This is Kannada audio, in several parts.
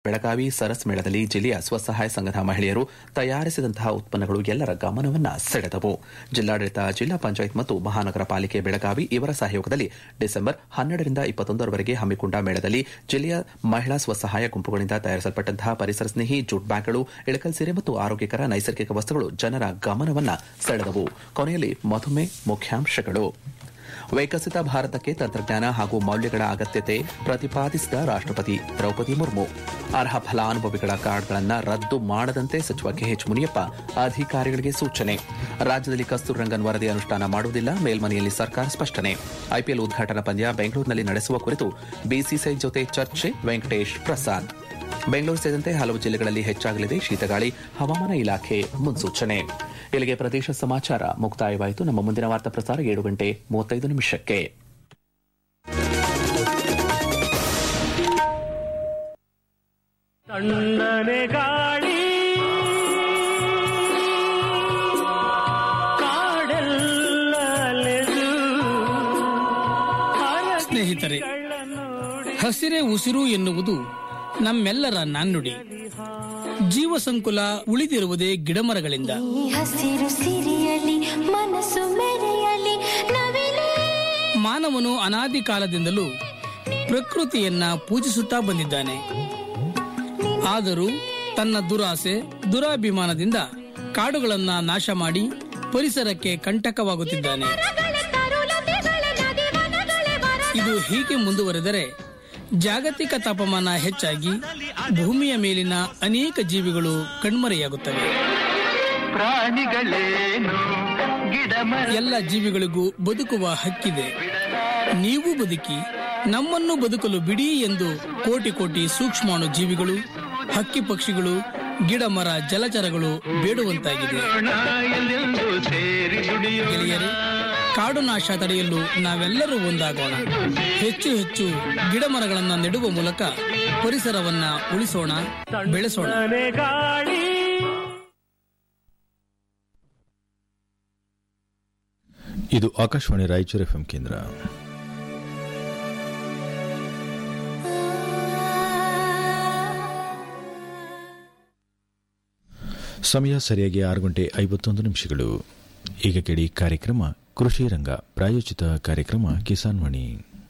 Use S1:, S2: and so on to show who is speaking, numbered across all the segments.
S1: ಬೆಳಗಾವಿ ಸರಸ್ ಮೇಳದಲ್ಲಿ ಜಿಲ್ಲೆಯ ಸ್ವಸಹಾಯ ಸಂಘದ ಮಹಿಳೆಯರು ತಯಾರಿಸಿದಂತಹ ಉತ್ಪನ್ನಗಳು ಎಲ್ಲರ ಗಮನವನ್ನ ಸೆಳೆದವು ಜಿಲ್ಲಾಡಳಿತ ಜಿಲ್ಲಾ ಪಂಚಾಯತ್ ಮತ್ತು ಮಹಾನಗರ ಪಾಲಿಕೆ ಬೆಳಗಾವಿ ಇವರ ಸಹಯೋಗದಲ್ಲಿ ಡಿಸೆಂಬರ್ ಹನ್ನೆರಡರಿಂದ ಇಪ್ಪತ್ತೊಂದರವರೆಗೆ ಹಮ್ಮಿಕೊಂಡ ಮೇಳದಲ್ಲಿ ಜಿಲ್ಲೆಯ ಮಹಿಳಾ ಸ್ವಸಹಾಯ ಗುಂಪುಗಳಿಂದ ತಯಾರಿಸಲ್ಪಟ್ಟಂತಹ ಪರಿಸರ ಸ್ನೇಹಿ ಜೂಟ್ ಬ್ಯಾಗ್ಗಳು ಇಳಕಲ್ ಸೀರೆ ಮತ್ತು ಆರೋಗ್ಯಕರ ನೈಸರ್ಗಿಕ ವಸ್ತುಗಳು ಜನರ ಗಮನವನ್ನ ಸೆಳೆದವು ಕೊನೆಯಲ್ಲಿ ಮಧುಮೆ ಮುಖ್ಯಾಂಶಗಳು ವಿಕಸಿತ ಭಾರತಕ್ಕೆ ತಂತ್ರಜ್ಞಾನ ಹಾಗೂ ಮೌಲ್ಯಗಳ ಅಗತ್ಯತೆ ಪ್ರತಿಪಾದಿಸಿದ ರಾಷ್ಟಪತಿ ದ್ರೌಪದಿ ಮುರ್ಮು ಅರ್ಹ ಫಲಾನುಭವಿಗಳ ಕಾರ್ಡ್ಗಳನ್ನು ರದ್ದು ಮಾಡದಂತೆ ಸಚಿವ ಕೆಎಚ್ ಮುನಿಯಪ್ಪ ಅಧಿಕಾರಿಗಳಿಗೆ ಸೂಚನೆ ರಾಜ್ಯದಲ್ಲಿ ಕಸ್ತೂರಿ ರಂಗನ್ ವರದಿ ಅನುಷ್ಠಾನ ಮಾಡುವುದಿಲ್ಲ ಮೇಲ್ಮನೆಯಲ್ಲಿ ಸರ್ಕಾರ ಸ್ಪಷ್ಟನೆ ಐಪಿಎಲ್ ಉದ್ಘಾಟನಾ ಪಂದ್ಯ ಬೆಂಗಳೂರಿನಲ್ಲಿ ನಡೆಸುವ ಕುರಿತು ಬಿಸಿಸಿಐ ಜೊತೆ ಚರ್ಚೆ ವೆಂಕಟೇಶ್ ಪ್ರಸಾದ್ ಬೆಂಗಳೂರು ಸೇರಿದಂತೆ ಹಲವು ಜಿಲ್ಲೆಗಳಲ್ಲಿ ಹೆಚ್ಚಾಗಲಿದೆ ಶೀತಗಾಳಿ ಹವಾಮಾನ ಇಲಾಖೆ ಮುನ್ಸೂಚನೆ ಇಲ್ಲಿಗೆ ಪ್ರದೇಶ ಸಮಾಚಾರ ಮುಕ್ತಾಯವಾಯಿತು ನಮ್ಮ ಮುಂದಿನ ವಾರ್ತಾ ಪ್ರಸಾರ ಏಳು ಗಂಟೆ ಮೂವತ್ತೈದು ನಿಮಿಷಕ್ಕೆ
S2: ತಣ್ಣನೆ ಗಾಳಿ ಕಾಡೆಲ್ಲಲೆದು
S3: ಸ್ನೇಹಿತರೆ ಹಸಿರೇ ಉಸಿರು ಎನ್ನುವುದು ನಮ್ಮೆಲ್ಲರ ನಾಣ್ಣುಡಿ ಜೀವ ಸಂಕುಲ ಉಳಿದಿರುವುದೇ ಗಿಡಮರಗಳಿಂದ
S4: ಈ ಹಸಿರು ಸಿರಿಯಲಿ ಮನಸ್ಸು ಮೆರೆಯಲಿ ನವಿಲೇ
S3: ಮಾನವನು ಅನಾದಿ ಕಾಲದಿಂದಲೂ ಪ್ರಕೃತಿಯನ್ನ ಪೂಜಿಸುತ್ತಾ ಬಂದಿದ್ದಾನೆ ಆದರೂ ತನ್ನ ದುರಾಸೆ ದುರಾಭಿಮಾನದಿಂದ ಕಾಡುಗಳನ್ನ ನಾಶ ಮಾಡಿ ಪರಿಸರಕ್ಕೆ ಕಂಟಕವಾಗುತ್ತಿದ್ದಾನೆ ಇದು ಹೀಗೆ ಮುಂದುವರೆದರೆ ಜಾಗತಿಕ ತಾಪಮಾನ ಹೆಚ್ಚಾಗಿ ಭೂಮಿಯ ಮೇಲಿನ ಅನೇಕ ಜೀವಿಗಳು ಕಣ್ಮರೆಯಾಗುತ್ತವೆ
S2: ಪ್ರಾಣಿಗಳೇನು ಗಿಡ ಮರ
S3: ಎಲ್ಲ ಜೀವಿಗಳಿಗೂ ಬದುಕುವ ಹಕ್ಕಿದೆ ನೀವು ಬದುಕಿ ನಮ್ಮನ್ನು ಬದುಕಲು ಬಿಡಿ ಎಂದು ಕೋಟಿ ಕೋಟಿ ಸೂಕ್ಷ್ಮಾಣು ಜೀವಿಗಳು ಹಕ್ಕಿ ಪಕ್ಷಿಗಳು ಗಿಡ ಮರ ಜಲಚರಗಳು ಬೇಡುವಂತಾಗಿದೆ
S2: ಎಲ್ಲೆಂದು ಸೇರಿ ದುಡಿಯೋಣ
S3: ಗೆಳೆಯರೆ ಕಾಡು ನಾಶ ತಡೆಯಲು ನಾವೆಲ್ಲರೂ ಒಂದಾಗೋಣ ಹೆಚ್ಚು ಹೆಚ್ಚು ಗಿಡ ಮರಗಳನ್ನು ನೆಡುವ ಮೂಲಕ ಪರಿಸರವನ್ನ ಉಳಿಸೋಣ ಬೆಳೆಸೋಣ
S2: ತಣ್ಣನೆ ಗಾಳಿ
S5: ಇದು ಆಕಾಶವಾಣಿ ರಾಯಚೂರು ಎಫ್ಎಂ ಕೇಂದ್ರ ಸಮಯ ಸರಿಯಾಗಿ ಆರು ಗಂಟೆ ಐವತ್ತೊಂದು ನಿಮಿಷಗಳು ಈಗ ಕೇಳಿ ಕಾರ್ಯಕ್ರಮ ಕೃಷಿ ರಂಗ ಪ್ರಾಯೋಜಿತ ಕಾರ್ಯಕ್ರಮ ಕಿಸಾನ್ ವಾಣಿ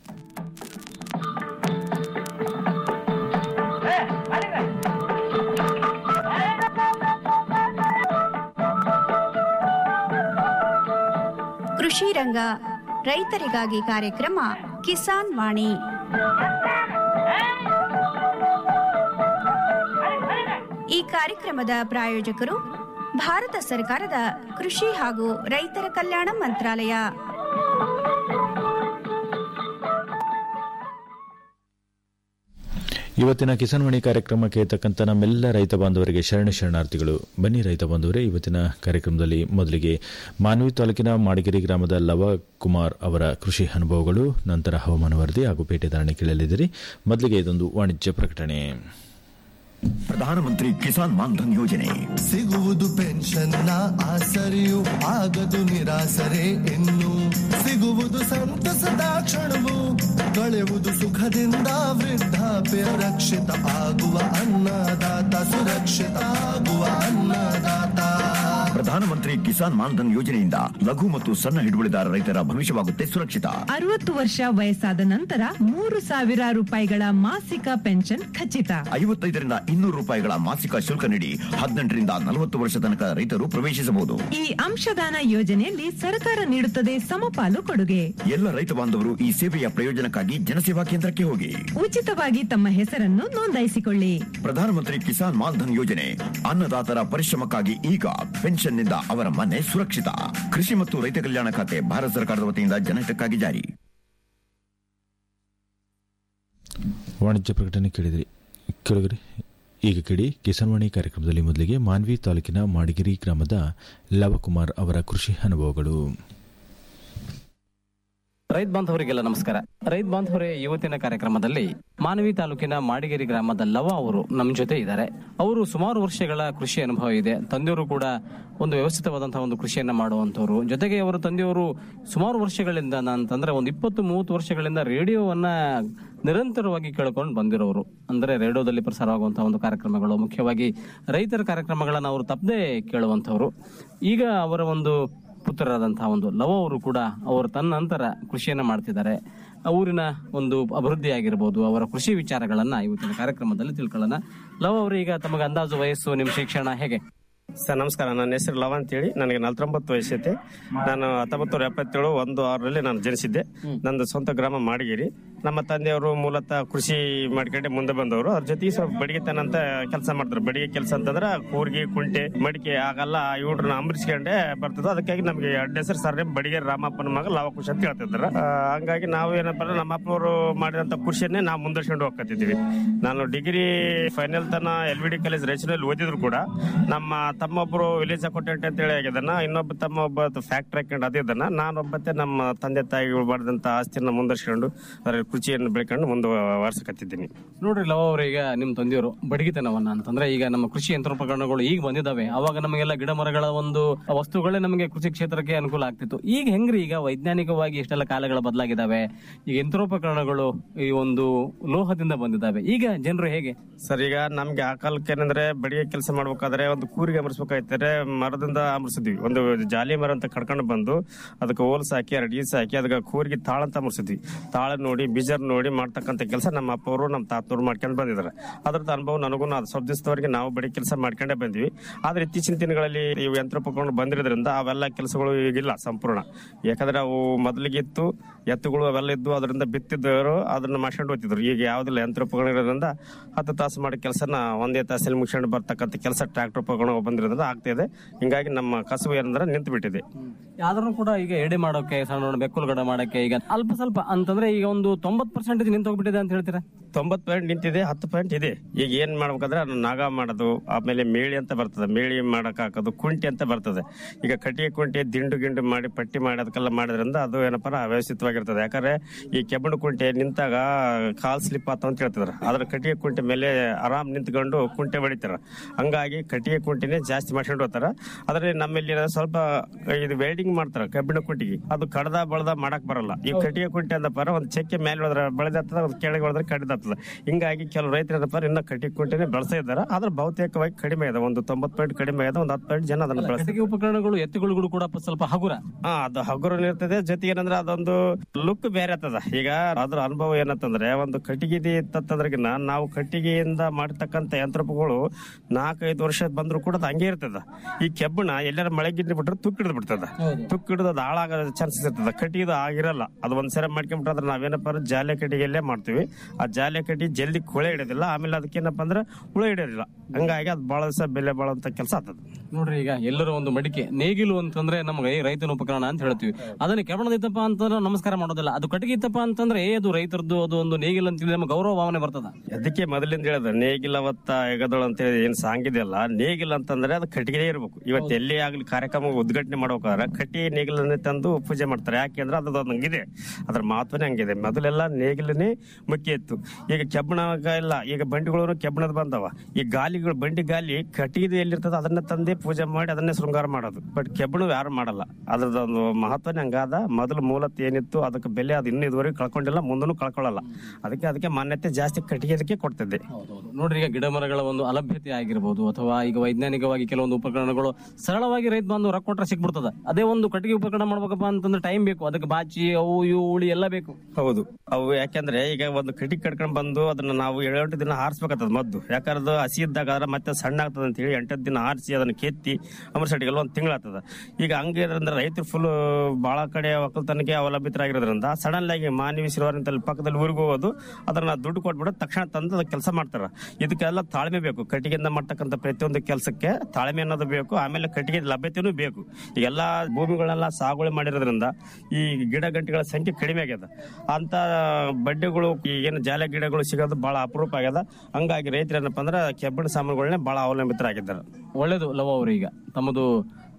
S6: ಕೃಷಿ ರಂಗ ರೈತರಿಗಾಗಿ ಕಾರ್ಯಕ್ರಮ ಕಿಸಾನ್ ವಾಣಿ ಈ ಕಾರ್ಯಕ್ರಮದ ಪ್ರಾಯೋಜಕರು ಭಾರತ ಸರ್ಕಾರದ ಕೃಷಿ ಹಾಗೂ ರೈತರ ಕಲ್ಯಾಣ ಮಂತ್ರಾಲಯ
S5: ಇವತ್ತಿನ ಕಿಸಾನ್ ವಾಣಿ ಕಾರ್ಯಕ್ರಮಕ್ಕೆ ತಕ್ಕಂತ ನಮ್ಮೆಲ್ಲ ರೈತ ಬಾಂಧವರಿಗೆ ಶರಣ ಶರಣಾರ್ಥಿಗಳು ಬನ್ನಿ ರೈತ ಬಾಂಧವರೇ ಇವತ್ತಿನ ಕಾರ್ಯಕ್ರಮದಲ್ಲಿ ಮೊದಲಿಗೆ ಮಾನ್ವಿ ತಾಲೂಕಿನ ಮಾಡಗಿರಿ ಗ್ರಾಮದ ಲವ ಕುಮಾರ್ ಅವರ ಕೃಷಿ ಅನುಭವಗಳು ನಂತರ ಹವಾಮಾನ ವರದಿ ಹಾಗೂ ಪೇಟೆ ಧಾರಣೆ ಕೇಳಲಿದ್ದೀರಿ ಮೊದಲಿಗೆ ಇದೊಂದು ವಾಣಿಜ್ಯ ಪ್ರಕಟಣೆ
S7: ಪ್ರಧಾನಮಂತ್ರಿ ಕಿಸಾನ್ ಮಾನ್ಧನ್ ಯೋಜನೆ
S8: ಸಿಗುವುದು ಪೆನ್ಷನ್ನ ಆಸರೆಯು ಆಗದು ನಿರಾಸರೆ ಇನ್ನು ಸಿಗುವುದು ಸಂತಸದ ಕ್ಷಣವು ಕಳೆಯುವುದು ಸುಖದಿಂದ ವೃದ್ಧಾಪ್ಯ ರಕ್ಷಿತ ಆಗುವ ಅನ್ನದಾತ ಸುರಕ್ಷಿತ ಆಗುವ ಅನ್ನದಾತ
S7: ಪ್ರಧಾನಮಂತ್ರಿ ಕಿಸಾನ್ ಮಾನ್ಧನ್ ಯೋಜನೆಯಿಂದ ಲಘು ಮತ್ತು ಸಣ್ಣ ಹಿಡುವಳಿದಾರ ರೈತರ ಭವಿಷ್ಯವಾಗುತ್ತೆ ಸುರಕ್ಷಿತ
S9: ಅರವತ್ತು ವರ್ಷ ವಯಸ್ಸಾದ ನಂತರ ಮೂರು ಸಾವಿರ ರೂಪಾಯಿಗಳ ಮಾಸಿಕ ಪೆನ್ಷನ್ ಖಚಿತ
S7: ಐವತ್ತೈದರಿಂದ ಇನ್ನೂರು ರೂಪಾಯಿಗಳ ಮಾಸಿಕ ಶುಲ್ಕ ನೀಡಿ ಹದಿನೆಂಟರಿಂದ ನಲವತ್ತು ವರ್ಷ ತನಕ ರೈತರು ಪ್ರವೇಶಿಸಬಹುದು
S9: ಈ ಅಂಶದಾನ ಯೋಜನೆಯಲ್ಲಿ ಸರ್ಕಾರ ನೀಡುತ್ತದೆ ಸಮಪಾಲು ಕೊಡುಗೆ
S7: ಎಲ್ಲ ರೈತ ಬಾಂಧವರು ಈ ಸೇವೆಯ ಪ್ರಯೋಜನಕ್ಕಾಗಿ ಜನಸೇವಾ ಕೇಂದ್ರಕ್ಕೆ ಹೋಗಿ
S9: ಉಚಿತವಾಗಿ ತಮ್ಮ ಹೆಸರನ್ನು ನೋಂದಾಯಿಸಿಕೊಳ್ಳಿ
S7: ಪ್ರಧಾನಮಂತ್ರಿ ಕಿಸಾನ್ ಮಾನ್ಧನ್ ಯೋಜನೆ ಅನ್ನದಾತರ ಪರಿಶ್ರಮಕ್ಕಾಗಿ ಈಗ ಪೆನ್ಷನ್ನಿಂದ ಅವರ ಮನೆ ಸುರಕ್ಷಿತ ಕೃಷಿ ಮತ್ತು ರೈತ ಕಲ್ಯಾಣ ಖಾತೆ ಭಾರತ ಸರ್ಕಾರದ ವತಿಯಿಂದ ಜನಹಿತಕ್ಕಾಗಿ ಜಾರಿ
S5: ವಾಣಿಜ್ಯ ಪ್ರಕಟಣೆ ಕೇಳಿದ್ರಿ ಕೆಳಗರೆ ಈಗ ಕೇಳಿ ಕಿಸಾನ್ ವಾಣಿ ಕಾರ್ಯಕ್ರಮದಲ್ಲಿ ಮೊದಲಿಗೆ ಮಾನ್ವಿ ತಾಲೂಕಿನ ಮಾಡಿಗಿರಿ ಗ್ರಾಮದ ಲವಕುಮಾರ್ ಅವರ ಕೃಷಿ ಅನುಭವಗಳು
S10: ರೈತ ಬಾಂಧವರಿಗೆಲ್ಲ ನಮಸ್ಕಾರ ರೈತ ಬಾಂಧವರೇ ಇವತ್ತಿನ ಕಾರ್ಯಕ್ರಮದಲ್ಲಿ ಮಾನವಿ ತಾಲೂಕಿನ ಮಾಡಿಗೇರಿ ಗ್ರಾಮದ ಲವ ಅವರು ನಮ್ಮ ಜೊತೆ ಇದ್ದಾರೆ ಅವರು ಸುಮಾರು ವರ್ಷಗಳ ಕೃಷಿ ಅನುಭವ ಇದೆ ತಂದೆಯವರು ಕೂಡ ಒಂದು ವ್ಯವಸ್ಥಿತವಾದಂತಹ ಒಂದು ಕೃಷಿಯನ್ನ ಮಾಡುವಂತವರು ಜೊತೆಗೆ ಅವರ ತಂದೆಯವರು ಸುಮಾರು ವರ್ಷಗಳಿಂದ ನಾನು ತಂದ್ರೆ ಒಂದು ಇಪ್ಪತ್ತು ಮೂವತ್ತು ವರ್ಷಗಳಿಂದ ರೇಡಿಯೋವನ್ನ ನಿರಂತರವಾಗಿ ಕೇಳ್ಕೊಂಡು ಬಂದಿರೋರು ಅಂದ್ರೆ ರೇಡಿಯೋದಲ್ಲಿ ಪ್ರಸಾರವಾಗುವಂತಹ ಒಂದು ಕಾರ್ಯಕ್ರಮಗಳು ಮುಖ್ಯವಾಗಿ ರೈತರ ಕಾರ್ಯಕ್ರಮಗಳನ್ನ ಅವರು ತಪ್ಪದೇ ಕೇಳುವಂತವ್ರು ಈಗ ಅವರ ಒಂದು ಪುತ್ರರಾದಂತಹ ಒಂದು ಲವ ಅವರು ಕೂಡ ಅವರು ತನ್ನಂತರ ಕೃಷಿಯನ್ನ ಮಾಡ್ತಿದ್ದಾರೆ ಆ ಊರಿನ ಒಂದು ಅಭಿವೃದ್ಧಿ ಆಗಿರ್ಬೋದು ಅವರ ಕೃಷಿ ವಿಚಾರಗಳನ್ನ ಇವತ್ತಿನ ಕಾರ್ಯಕ್ರಮದಲ್ಲಿ ತಿಳ್ಕೊಳ್ಳೋಣ ಲವ ಅವರು ಈಗ ತಮಗೆ ಅಂದಾಜು ವಯಸ್ಸು ನಿಮ್ಮ ಶಿಕ್ಷಣ ಹೇಗೆ
S11: ಸರ್ ನಮಸ್ಕಾರ ನನ್ನ ಹೆಸರು ಲವ ಅಂತೇಳಿ ನನಗೆ ನಲವತ್ತೊಂಬತ್ತು ವಯಸ್ಸೈತೆ ನಾನು ಹತ್ತೊಂಬತ್ತು ನೂರ ಎಪ್ಪತ್ತೇಳು ಒಂದು ಆರರಲ್ಲಿ ನಾನು ಜನಿಸಿದ್ದೆ ನಂದು ಸ್ವಂತ ಗ್ರಾಮ ಮಾಡಿಗೇರಿ ನಮ್ಮ ತಂದೆಯವರು ಮೂಲತಃ ಕೃಷಿ ಮಾಡ್ಕೊಂಡೆ ಮುಂದೆ ಬಂದವರು ಅವ್ರ ಜೊತೆಗೆ ಸ್ವಲ್ಪ ಬಡಿಗೆತನ ಅಂತ ಕೆಲಸ ಮಾಡ್ತಾರೆ ಬಡಿಗೆ ಕೆಲಸ ಅಂತಂದ್ರೆ ಕೂರ್ಗಿ ಕುಂಟೆ ಮಡಿಕೆ ಆಗೆಲ್ಲ ಇವ್ರನ್ನ ಅಂಬರಿಸ್ಕೊಂಡೆ ಬರ್ತದೆ ಅದಕ್ಕಾಗಿ ನಮಗೆ ಅಡ್ಡ ಹೆಸರು ಸರ್ ಬಡಿಗೆ ರಾಮಪ್ಪನ ಮಗ ಲವ ಕೃಷಿ ಅಂತ ಹೇಳ್ತಿದ್ರು ಆ, ಹಂಗಾಗಿ ನಾವು ಏನಪ್ಪ ಅಂದ್ರೆ ನಮ್ಮ ಅಪ್ಪನವರು ಮಾಡಿದಂತ ಕೃಷಿಯನ್ನೇ ನಾವು ಮುಂದುವರ್ಸ್ಕೊಂಡು ಹೋಗ್ತಿದ್ದೀವಿ ನಾನು ಡಿಗ್ರಿ ಫೈನಲ್ ತನ ಎಲ್ ವಿ ಡಿ ಕಾಲೇಜ್ ರಚನೆಯಲ್ಲಿ ಓದಿದ್ರು ಕೂಡ ನಮ್ಮ ತಮ್ಮೊಬ್ರು ವಿಲೇಜ್ ಅಕೌಂಟೆಂಟ್ ಅಂತ ಹೇಳಿ ಆಗಿದ್ದಾನ ಇನ್ನೊಬ್ಬ ತಮ್ಮ ಒಬ್ಬ ಫ್ಯಾಕ್ಟ್ರಿ ಹಾಕೊಂಡು ಅದಿದ್ದಾನ ನಾನೊಬ್ಬತ್ತೆ ನಮ್ಮ ತಂದೆ ತಾಯಿಗಳು ಮಾಡಿದಂತ ಆಸ್ತಿಯನ್ನ ಮುಂದುವರ್ಸ್ಕೊಂಡು ಅದರ ಕೃಷಿಯನ್ನು ಬೆಳ್ಕೊಂಡು ಮುಂದುವರ್ಸಕತ್ತಿದ್ದೀನಿ
S10: ನೋಡ್ರಿ ಲವ ಅವ್ರ ಈಗ ನಿಮ್ ತಂದೆಯವರು ಬಡಗಿತನವನ್ನ ಅಂತಂದ್ರೆ ಈಗ ನಮ್ಮ ಕೃಷಿ ಯಂತ್ರೋಪಕರಣಗಳು ಈಗ ಬಂದಿದಾವೆ ಅವಾಗ ನಮಗೆಲ್ಲ ಗಿಡ ಮರಗಳ ಒಂದು ವಸ್ತುಗಳೇ ನಮಗೆ ಕೃಷಿ ಕ್ಷೇತ್ರಕ್ಕೆ ಅನುಕೂಲ ಆಗ್ತಿತ್ತು ಈಗ ಹೆಂಗ್ರಿ ಈಗ ವೈಜ್ಞಾನಿಕವಾಗಿ ಎಷ್ಟೆಲ್ಲ ಕಾಲಗಳು ಬದಲಾಗಿದ್ದಾವೆ ಈಗ ಯಂತ್ರೋಪಕರಣಗಳು ಈ ಒಂದು ಲೋಹದಿಂದ ಬಂದಿದ್ದಾವೆ ಈಗ ಜನರು ಹೇಗೆ
S11: ಸರ್ ಈಗ ನಮ್ಗೆ ಆ ಕಾಲಕ್ಕೆ ಏನಂದ್ರೆ ಬಡಿಗೆ ಕೆಲಸ ಮಾಡ್ಬೇಕಾದ್ರೆ ಒಂದು ಕೂರಿಗೆ ಅಮರ್ಸ್ಬೇಕಾಯ್ತಾರೆ ಮರದಿಂದ ಅಮರ್ಸಿದ್ವಿ ಒಂದು ಜಾಲಿ ಮರ ಅಂತ ಕಡ್ಕೊಂಡು ಬಂದು ಅದಕ್ಕೆ ಹೋಲ್ಸ್ ಹಾಕಿ ಎರಡು ಈಸ್ ಹಾಕಿ ಅದಕ್ಕೆ ಕೂರಿಗೆ ತಾಳ ಅಂತ ಅಮರ್ಸಿದ್ವಿ ತಾಳ ನೋಡಿ ಬೀಜರ್ ನೋಡಿ ಮಾಡ್ತಕ್ಕಂಥ ಕೆಲಸ ನಮ್ಮ ಅಪ್ಪವರು ನಮ್ಮ ತಾತನವ್ರು ಮಾಡ್ಕೊಂಡು ಬಂದಿದ್ದಾರೆ ಅದ್ರದ್ದು ಅನುಭವ ನನಗೂ ಅದು ಸ್ವಲ್ಪ ದಿವಸದವರೆಗೆ ನಾವು ಬಡಿ ಕೆಲಸ ಮಾಡ್ಕೊಂಡೇ ಬಂದ್ವಿ ಆದ್ರೆ ಇತ್ತೀಚಿನ ದಿನಗಳಲ್ಲಿ ಇವು ಯಂತ್ರೋಪಕರಣ ಬಂದಿರೋದ್ರಿಂದ ಅವೆಲ್ಲ ಕೆಲಸಗಳು ಈಗಿಲ್ಲ ಸಂಪೂರ್ಣ ಯಾಕಂದ್ರೆ ಅವು ಮೊದಲಿಗಿತ್ತು ಎತ್ತುಗಳು ಅವೆಲ್ಲ ಇದ್ದು ಅದರಿಂದ ಬಿತ್ತಿದ್ದವರು ಅದನ್ನ ಮಾಡ್ಕೊಂಡು ಹೋಗ್ತಿದ್ರು ಈಗ ಯಾವ್ದಿಲ್ಲ ಯಂತ್ರೋಪಕರಣ ಇರೋದ್ರಿಂದ ಹತ್ತು ತಾಸು ಮಾಡೋ ಕೆಲಸನ ಒಂದೇ ತಾಸಲ್ಲಿ ಮುಗಿಸ್ಕೊಂಡು ಬರ್ತಕ್ಕಂಥ ಕೆಲಸ ಟ್ರ್ಯಾಕ್ಟರ್ ಉಪಕರಣ ಬಂದಿರೋದ್ರಿಂದ ಆಗ್ತಿದೆ ಹಿಂಗಾಗಿ ನಮ್ಮ ಕಸುಬು ಏನಂದ್ರೆ ನಿಂತು ಬಿಟ್ಟಿದೆ
S10: ಆದ್ರೂ ಕೂಡ ಈಗ ಎಡೆ ಮಾಡೋಕೆ ಸಣ್ಣ ಬೆಕ್ಕುಲ್ಗಡ ಮಾಡಕ್ಕೆ ಈಗ ಅಲ್ಪ ಸ್ವಲ್ಪ ಅಂತಂದ್ರೆ ಈಗ ಒಂದು ತೊಂಬತ್ ಪರ್ಸೆಂಟೇಜ್ ನಿಂತು ಹೋಗ್ಬಿಟ್ಟಿದೆ ಅಂತ ಹೇಳ್ತೀರಾ
S11: ತೊಂಬತ್ತು ಪಾಯಿಂಟ್ ನಿಂತಿದೆ ಹತ್ತು ಪಾಯಿಂಟ್ ಇದೆ ಈಗ ಏನ್ ಮಾಡ್ಬೇಕಂದ್ರೆ ಅದನ್ನ ನಾಗ ಮಾಡೋದು ಆಮೇಲೆ ಮೇಳಿ ಅಂತ ಬರ್ತದೆ ಮೇಳಿ ಮಾಡಕ್ ಹಾಕೋದು ಕುಂಟಿ ಅಂತ ಬರ್ತದೆ ಈಗ ಕಟ್ಟಿಗೆ ಕುಂಟಿ ದಿಂಡು ಗಿಂಡು ಮಾಡಿ ಪಟ್ಟಿ ಮಾಡಿ ಅದಕ್ಕೆಲ್ಲ ಮಾಡೋದ್ರಿಂದ ಅದು ಏನಪ್ಪ ಅವ್ಯವಸ್ಥಿತವಾಗಿರ್ತದೆ ಯಾಕಂದ್ರೆ ಈ ಕೆಬ್ಬಣ ಕುಂಟೆ ನಿಂತಾಗ ಕಾಲ್ ಸ್ಲಿಪ್ ಆತ ಅಂತ ಹೇಳ್ತಿದ್ರು ಅದ್ರ ಕಟ್ಟಿಗೆ ಕುಂಟೆ ಮೇಲೆ ಆರಾಮ್ ನಿಂತ್ಕೊಂಡು ಕುಂಟೆ ಹೊಡಿತಾರ ಹಂಗಾಗಿ ಕಟ್ಟಿಗೆ ಕುಂಟಿನೇ ಜಾಸ್ತಿ ಮಾಡ್ಕೊಂಡು ಹೋಗ್ತಾರ ಆದ್ರೆ ನಮ್ಮಲ್ಲಿ ಏನಂದ್ರೆ ಸ್ವಲ್ಪ ಇದು ವೆಲ್ಡಿಂಗ್ ಮಾಡ್ತಾರ ಕಬ್ಬಿಣ ಕುಂಟಿಗೆ ಅದು ಕಡ್ದ ಬಳದ ಮಾಡಕ್ ಬರಲ್ಲ ಈ ಕಟ್ಟಿಗೆ ಕುಂಟೆ ಅಂದಪ್ಪ ಒಂದು ಚೆಕ್ಕೆ ಮೇಲೆ ಹೋದ್ರೆ ಬೆಳೆದತ್ತದ ಒಂದು ಕೆಳಗೆ ಹೋದ್ರೆ ಕಡಿದಾಗ್ತದ ಹಿಂಗಾಗಿ ಕೆಲವು ರೈತರು ಏನಪ್ಪ ಇನ್ನ ಕಟ್ಟಿಗೆ ಕುಂಟೆನೆ ಬೆಳೆಸ್ತಾ ಇದ್ದಾರೆ ಆದ್ರೆ ಬಹುತೇಕವಾಗಿ ಕಡಿಮೆ ಇದೆ ಒಂದು ತೊಂಬತ್ತು ಪಾಯಿಂಟ್ ಕಡಿಮೆ ಇದೆ ಒಂದು ಹತ್ತು ಪಾಯಿಂಟ್ ಜನ ಅದನ್ನ ಬೆಳೆಸ್ತಾರೆ
S10: ಕಟ್ಟಿಗೆ ಉಪಕರಣಗಳು ಎತ್ತುಗಳು ಕೂಡ ಸ್ವಲ್ಪ ಹಗುರ
S11: ಹಾ ಅದು ಹಗುರ ಇರ್ತದೆ ಜೊತೆಗೆ ಏನಂದ್ರೆ ಅದೊಂದು ಲುಕ್ ಬೇರೆ ಆಗ್ತದ ಈಗ ಅದ್ರ ಅನುಭವ ಏನಂತಂದ್ರೆ ಒಂದು ಕಟ್ಟಿಗೆ ಇತ್ತಂದ್ರಗಿನ ನಾವು ಕಟ್ಟಿಗೆಯಿಂದ ಮಾಡಿರ್ತಕ್ಕಂಥ ಯಂತ್ರೋಪಗಳು ನಾಲ್ಕೈದು ವರ್ಷ ಬಂದ್ರು ಕೂಡ ಅದು ಹಂಗೆ ಇರ್ತದ ಈ ಕೆಬ್ಬಣ ಎಲ್ಲಾರ ಮಳೆ ಗಿಡ್ಡಿ ಬಿಟ್ರೆ ತುಕ್ಕು ಹಿಡಿದು ಬಿಡ್ತದ ತುಕ್ಕು ಹಿಡಿದು ಅದು ಹಾಳಾಗೋ ಚಾನ್ಸಸ್ ಇರ್ತದ ಕಟ್ಟಿಗೆ ಆಗಿರಲ್ಲ ಅದು ಒಂದ್ಸರಿ ಮಾಡ್ಕೊಂಡ್ಬಿಟ್ರೆ ನಾವೇನಪ್ಪ ಅಂದ್ರೆ ಜಾಲೆ ಕಟ್ಟಿಗೆಲ್ಲೇ ಮಾಡ್ತೀವಿ ಆ ಜಾಲೆ ಕಟ್ಟಿ ಜಲ್ದಿ ಕೊಳೆ ಹಿಡಿಯೋದಿಲ್ಲ ಆಮೇಲೆ ಅದಕ್ಕೇನಪ್ಪ ಅಂದ್ರೆ ಹುಳ ಹಿಡಿಯೋದಿಲ್ಲ ಹಂಗಾಗಿ ಅದು ಬಹಳ ದಿವಸ ಬೆಲೆ ಬಾಳುವಂತ ಕೆಲಸ ಆಗ್ತದ
S10: ನೋಡ್ರಿ ಈಗ ಎಲ್ಲರ ಒಂದು ಮಡಿಕೆ ನೇಗಿಲು ಅಂತಂದ್ರೆ ನಮಗೆ ರೈತನ ಉಪಕರಣ ಅಂತ ಹೇಳ್ತೀವಿ ಅದನ್ನ ಕೆಬಣದಿತ್ತಪ್ಪ ಅಂತಂದ್ರೆ ನಮಸ್ಕಾರ ಮಾಡೋದಿಲ್ಲ ಅದು ಕಟ್ಟಿಗೆ ಇತ್ತಪ್ಪ ಅಂತಂದ್ರೆ ಏ ಅದು ರೈತರದ್ದು ಅದು ಒಂದು ನೇಗಿಲು ಅಂತೇಳಿ ನಮ್ಮ ಗೌರವ ಭಾವನೆ ಬರ್ತದ
S11: ಅದಕ್ಕೆ ಮೊದಲಿಂದ ಹೇಳಿದ ನೇಗಿಲ ಅವತ್ತ ಎಗದಳು ಅಂತ ಹೇಳಿ ಏನ್ ಸಾಂಗಿದೆಯಲ್ಲ ನೇಗಿಲ ಅಂತಂದ್ರೆ ಅದು ಕಟ್ಟಿಗೆ ಇರ್ಬೇಕು ಇವತ್ತು ಎಲ್ಲಿ ಆಗ್ಲಿ ಕಾರ್ಯಕ್ರಮ ಉದ್ಘಾಟನೆ ಮಾಡ್ಬೇಕಾದ್ರೆ ಕಟ್ಟಿ ನೇಗಿಲನ್ನೇ ತಂದು ಪೂಜೆ ಮಾಡ್ತಾರೆ ಯಾಕೆಂದ್ರೆ ಅದು ಹಂಗಿದೆ ಅದ್ರ ಮಹತ್ವನೇ ಹಂಗಿದೆ ಮೊದಲೆಲ್ಲ ನೇಗಿಲನೇ ಮುಖ್ಯ ಇತ್ತು ಈಗ ಕೆಬ್ಬಣ ಇಲ್ಲ ಈಗ ಬಂಡಿಗಳು ಕೆಬ್ಬಣದ ಬಂದವ ಈ ಗಾಲಿಗಳು ಬಂಡಿ ಗಾಲಿ ಕಟ್ಟಿಗೆ ಎಲ್ಲಿರ್ತದ ಅದನ್ನ ತಂದೆ ಪೂಜೆ ಮಾಡಿ ಅದನ್ನೇ ಶೃಂಗಾರ ಮಾಡೋದು ಬಟ್ ಕೆಬ್ಬಣ ಯಾರು ಮಾಡಲ್ಲ ಅದ್ರದೊಂದು ಮಹತ್ವನೇ ಹಂಗಾದ ಮೊದಲು ಮೂಲತ ಏನಿತ್ತು ಅದಕ್ಕೆ ಬೆಲೆ ಅದು ಇನ್ನೂ ಇದುವರೆಗೆ ಕಳ್ಕೊಂಡಿಲ್ಲ ಮುಂದೂ ಕಳ್ಕೊಳ್ಳಲ್ಲ ಅದಕ್ಕೆ ಅದಕ್ಕೆ ಮಾನ್ಯತೆ ಜಾಸ್ತಿ ಕಟ್ಟಿಗೆದಕ್ಕೆ ಕೊಡ್ತಿದ್ದೆ
S10: ನೋಡ್ರಿ ಈಗ ಗಿಡ ಮರಗಳ ಒಂದು ಅಲಭ್ಯತೆ ಆಗಿರ್ಬೋದು ಅಥವಾ ಈಗ ವೈಜ್ಞಾನಿಕವಾಗಿ ಕೆಲವೊಂದು ಉಪಕರಣಗಳು ಸರಳವಾಗಿ ರೈತ ಬಂದು ರೊಕ್ಕ ಕೊಟ್ರೆ ಸಿಕ್ಬಿಡ್ತದ ಅದೇ ಒಂದು ಕಟ್ಟಿಗೆ ಉಪಕರಣ ಮಾಡ್ಬೇಕಪ್ಪ ಅಂತಂದ್ರೆ ಟೈಮ್ ಬೇಕು ಅದಕ್ಕೆ ಬಾಚಿ ಅವು ಇವು ಉಳಿ ಎಲ್ಲ ಬೇಕು
S11: ಹೌದು ಅವು ಯಾಕಂದ್ರೆ ಈಗ ಒಂದು ಕಟ್ಟಿಗೆ ಕಟ್ಕೊಂಡ್ ಬಂದು ಅದನ್ನ ನಾವು ಏಳೆಂಟು ದಿನ ಹಾರಿಸ್ಬೇಕಾಗ್ತದ ಮದ್ದು ಯಾಕಂದ್ರೆ ಅದು ಹಸಿ ಇದ್ದಾಗ ಅದ್ರ ಮತ್ತೆ ಸಣ್ಣ ಆಗ್ತದ ಅಂತ ಹೇಳಿ ಎಂಟತ್ತು ದಿನ ಹಾರಿಸಿ ಅದನ್ನ ಕೆತ್ತಿ ಅಮರ್ಸಟಿಗೆಲ್ಲ ಒಂದು ತಿಂಗಳಾಗ್ತದ ಈಗ ಹಂಗೆ ಇರೋದ್ರಿಂದ ರೈತರು ಫುಲ್ ಬಹಳ ಕಡೆ ಒಕ್ಕಲ್ತನಕ್ಕೆ ಅವಲಂಬಿತರಾಗಿರೋದ್ರಿಂದ ಸಡನ್ ಆಗಿ ಮಾನವಿ ಸಿರುವಾರಿಂತಲ್ಲಿ ಪಕ್ಕದಲ್ಲಿ ಊರಿಗೆ ಹೋಗೋದು ಅದನ್ನ ದುಡ್ಡು ಕೊಟ್ಬಿಟ್ಟು ತಕ್ಷಣ ತಂದು ಅದಕ್ಕೆ ಕೆಲಸ ಮಾಡ್ತಾರ ಇದಕ್ಕೆಲ್ಲ ತಾಳ್ಮೆ ಬೇಕು ಕಟ್ಟಿಗೆಯಿಂದ ಮಾಡ್ತಕ್ಕಂಥ ಪ್ರತಿಯೊಂದು ಕೆಲಸಕ್ಕೆ ತಾಳ್ಮೆ ಅನ್ನೋದು ಬೇಕು ಆಮೇಲೆ ಕಟ್ಟಿಗೆ ಲಭ್ಯತೆನೂ ಬೇಕು ಈ ಎಲ್ಲಾ ಭೂಮಿಗಳೆಲ್ಲ ಸಾಗುವಳಿ ಮಾಡಿರೋದ್ರಿಂದ ಈ ಗಿಡ ಗಂಟೆಗಳ ಸಂಖ್ಯೆ ಕಡಿಮೆ ಆಗ್ಯದ ಅಂತ ಬಡ್ಡೆಗಳು ಈ ಏನು ಜಾಲ ಗಿಡಗಳು ಸಿಗೋದು ಬಹಳ ಅಪರೂಪ ಆಗ್ಯದ ಹಂಗಾಗಿ ರೈತರು ಏನಪ್ಪ ಅಂದ್ರೆ ಕೆಬ್ಬಣ ಸಾಮಾನುಗಳನ್ನೇ ಬಹಳ ಅವಲಂಬಿತರಾಗಿದ್ದಾರೆ
S10: ಒಳ್ಳೇದು ಲವ ಅವರು ಈಗ ತಮ್ಮದು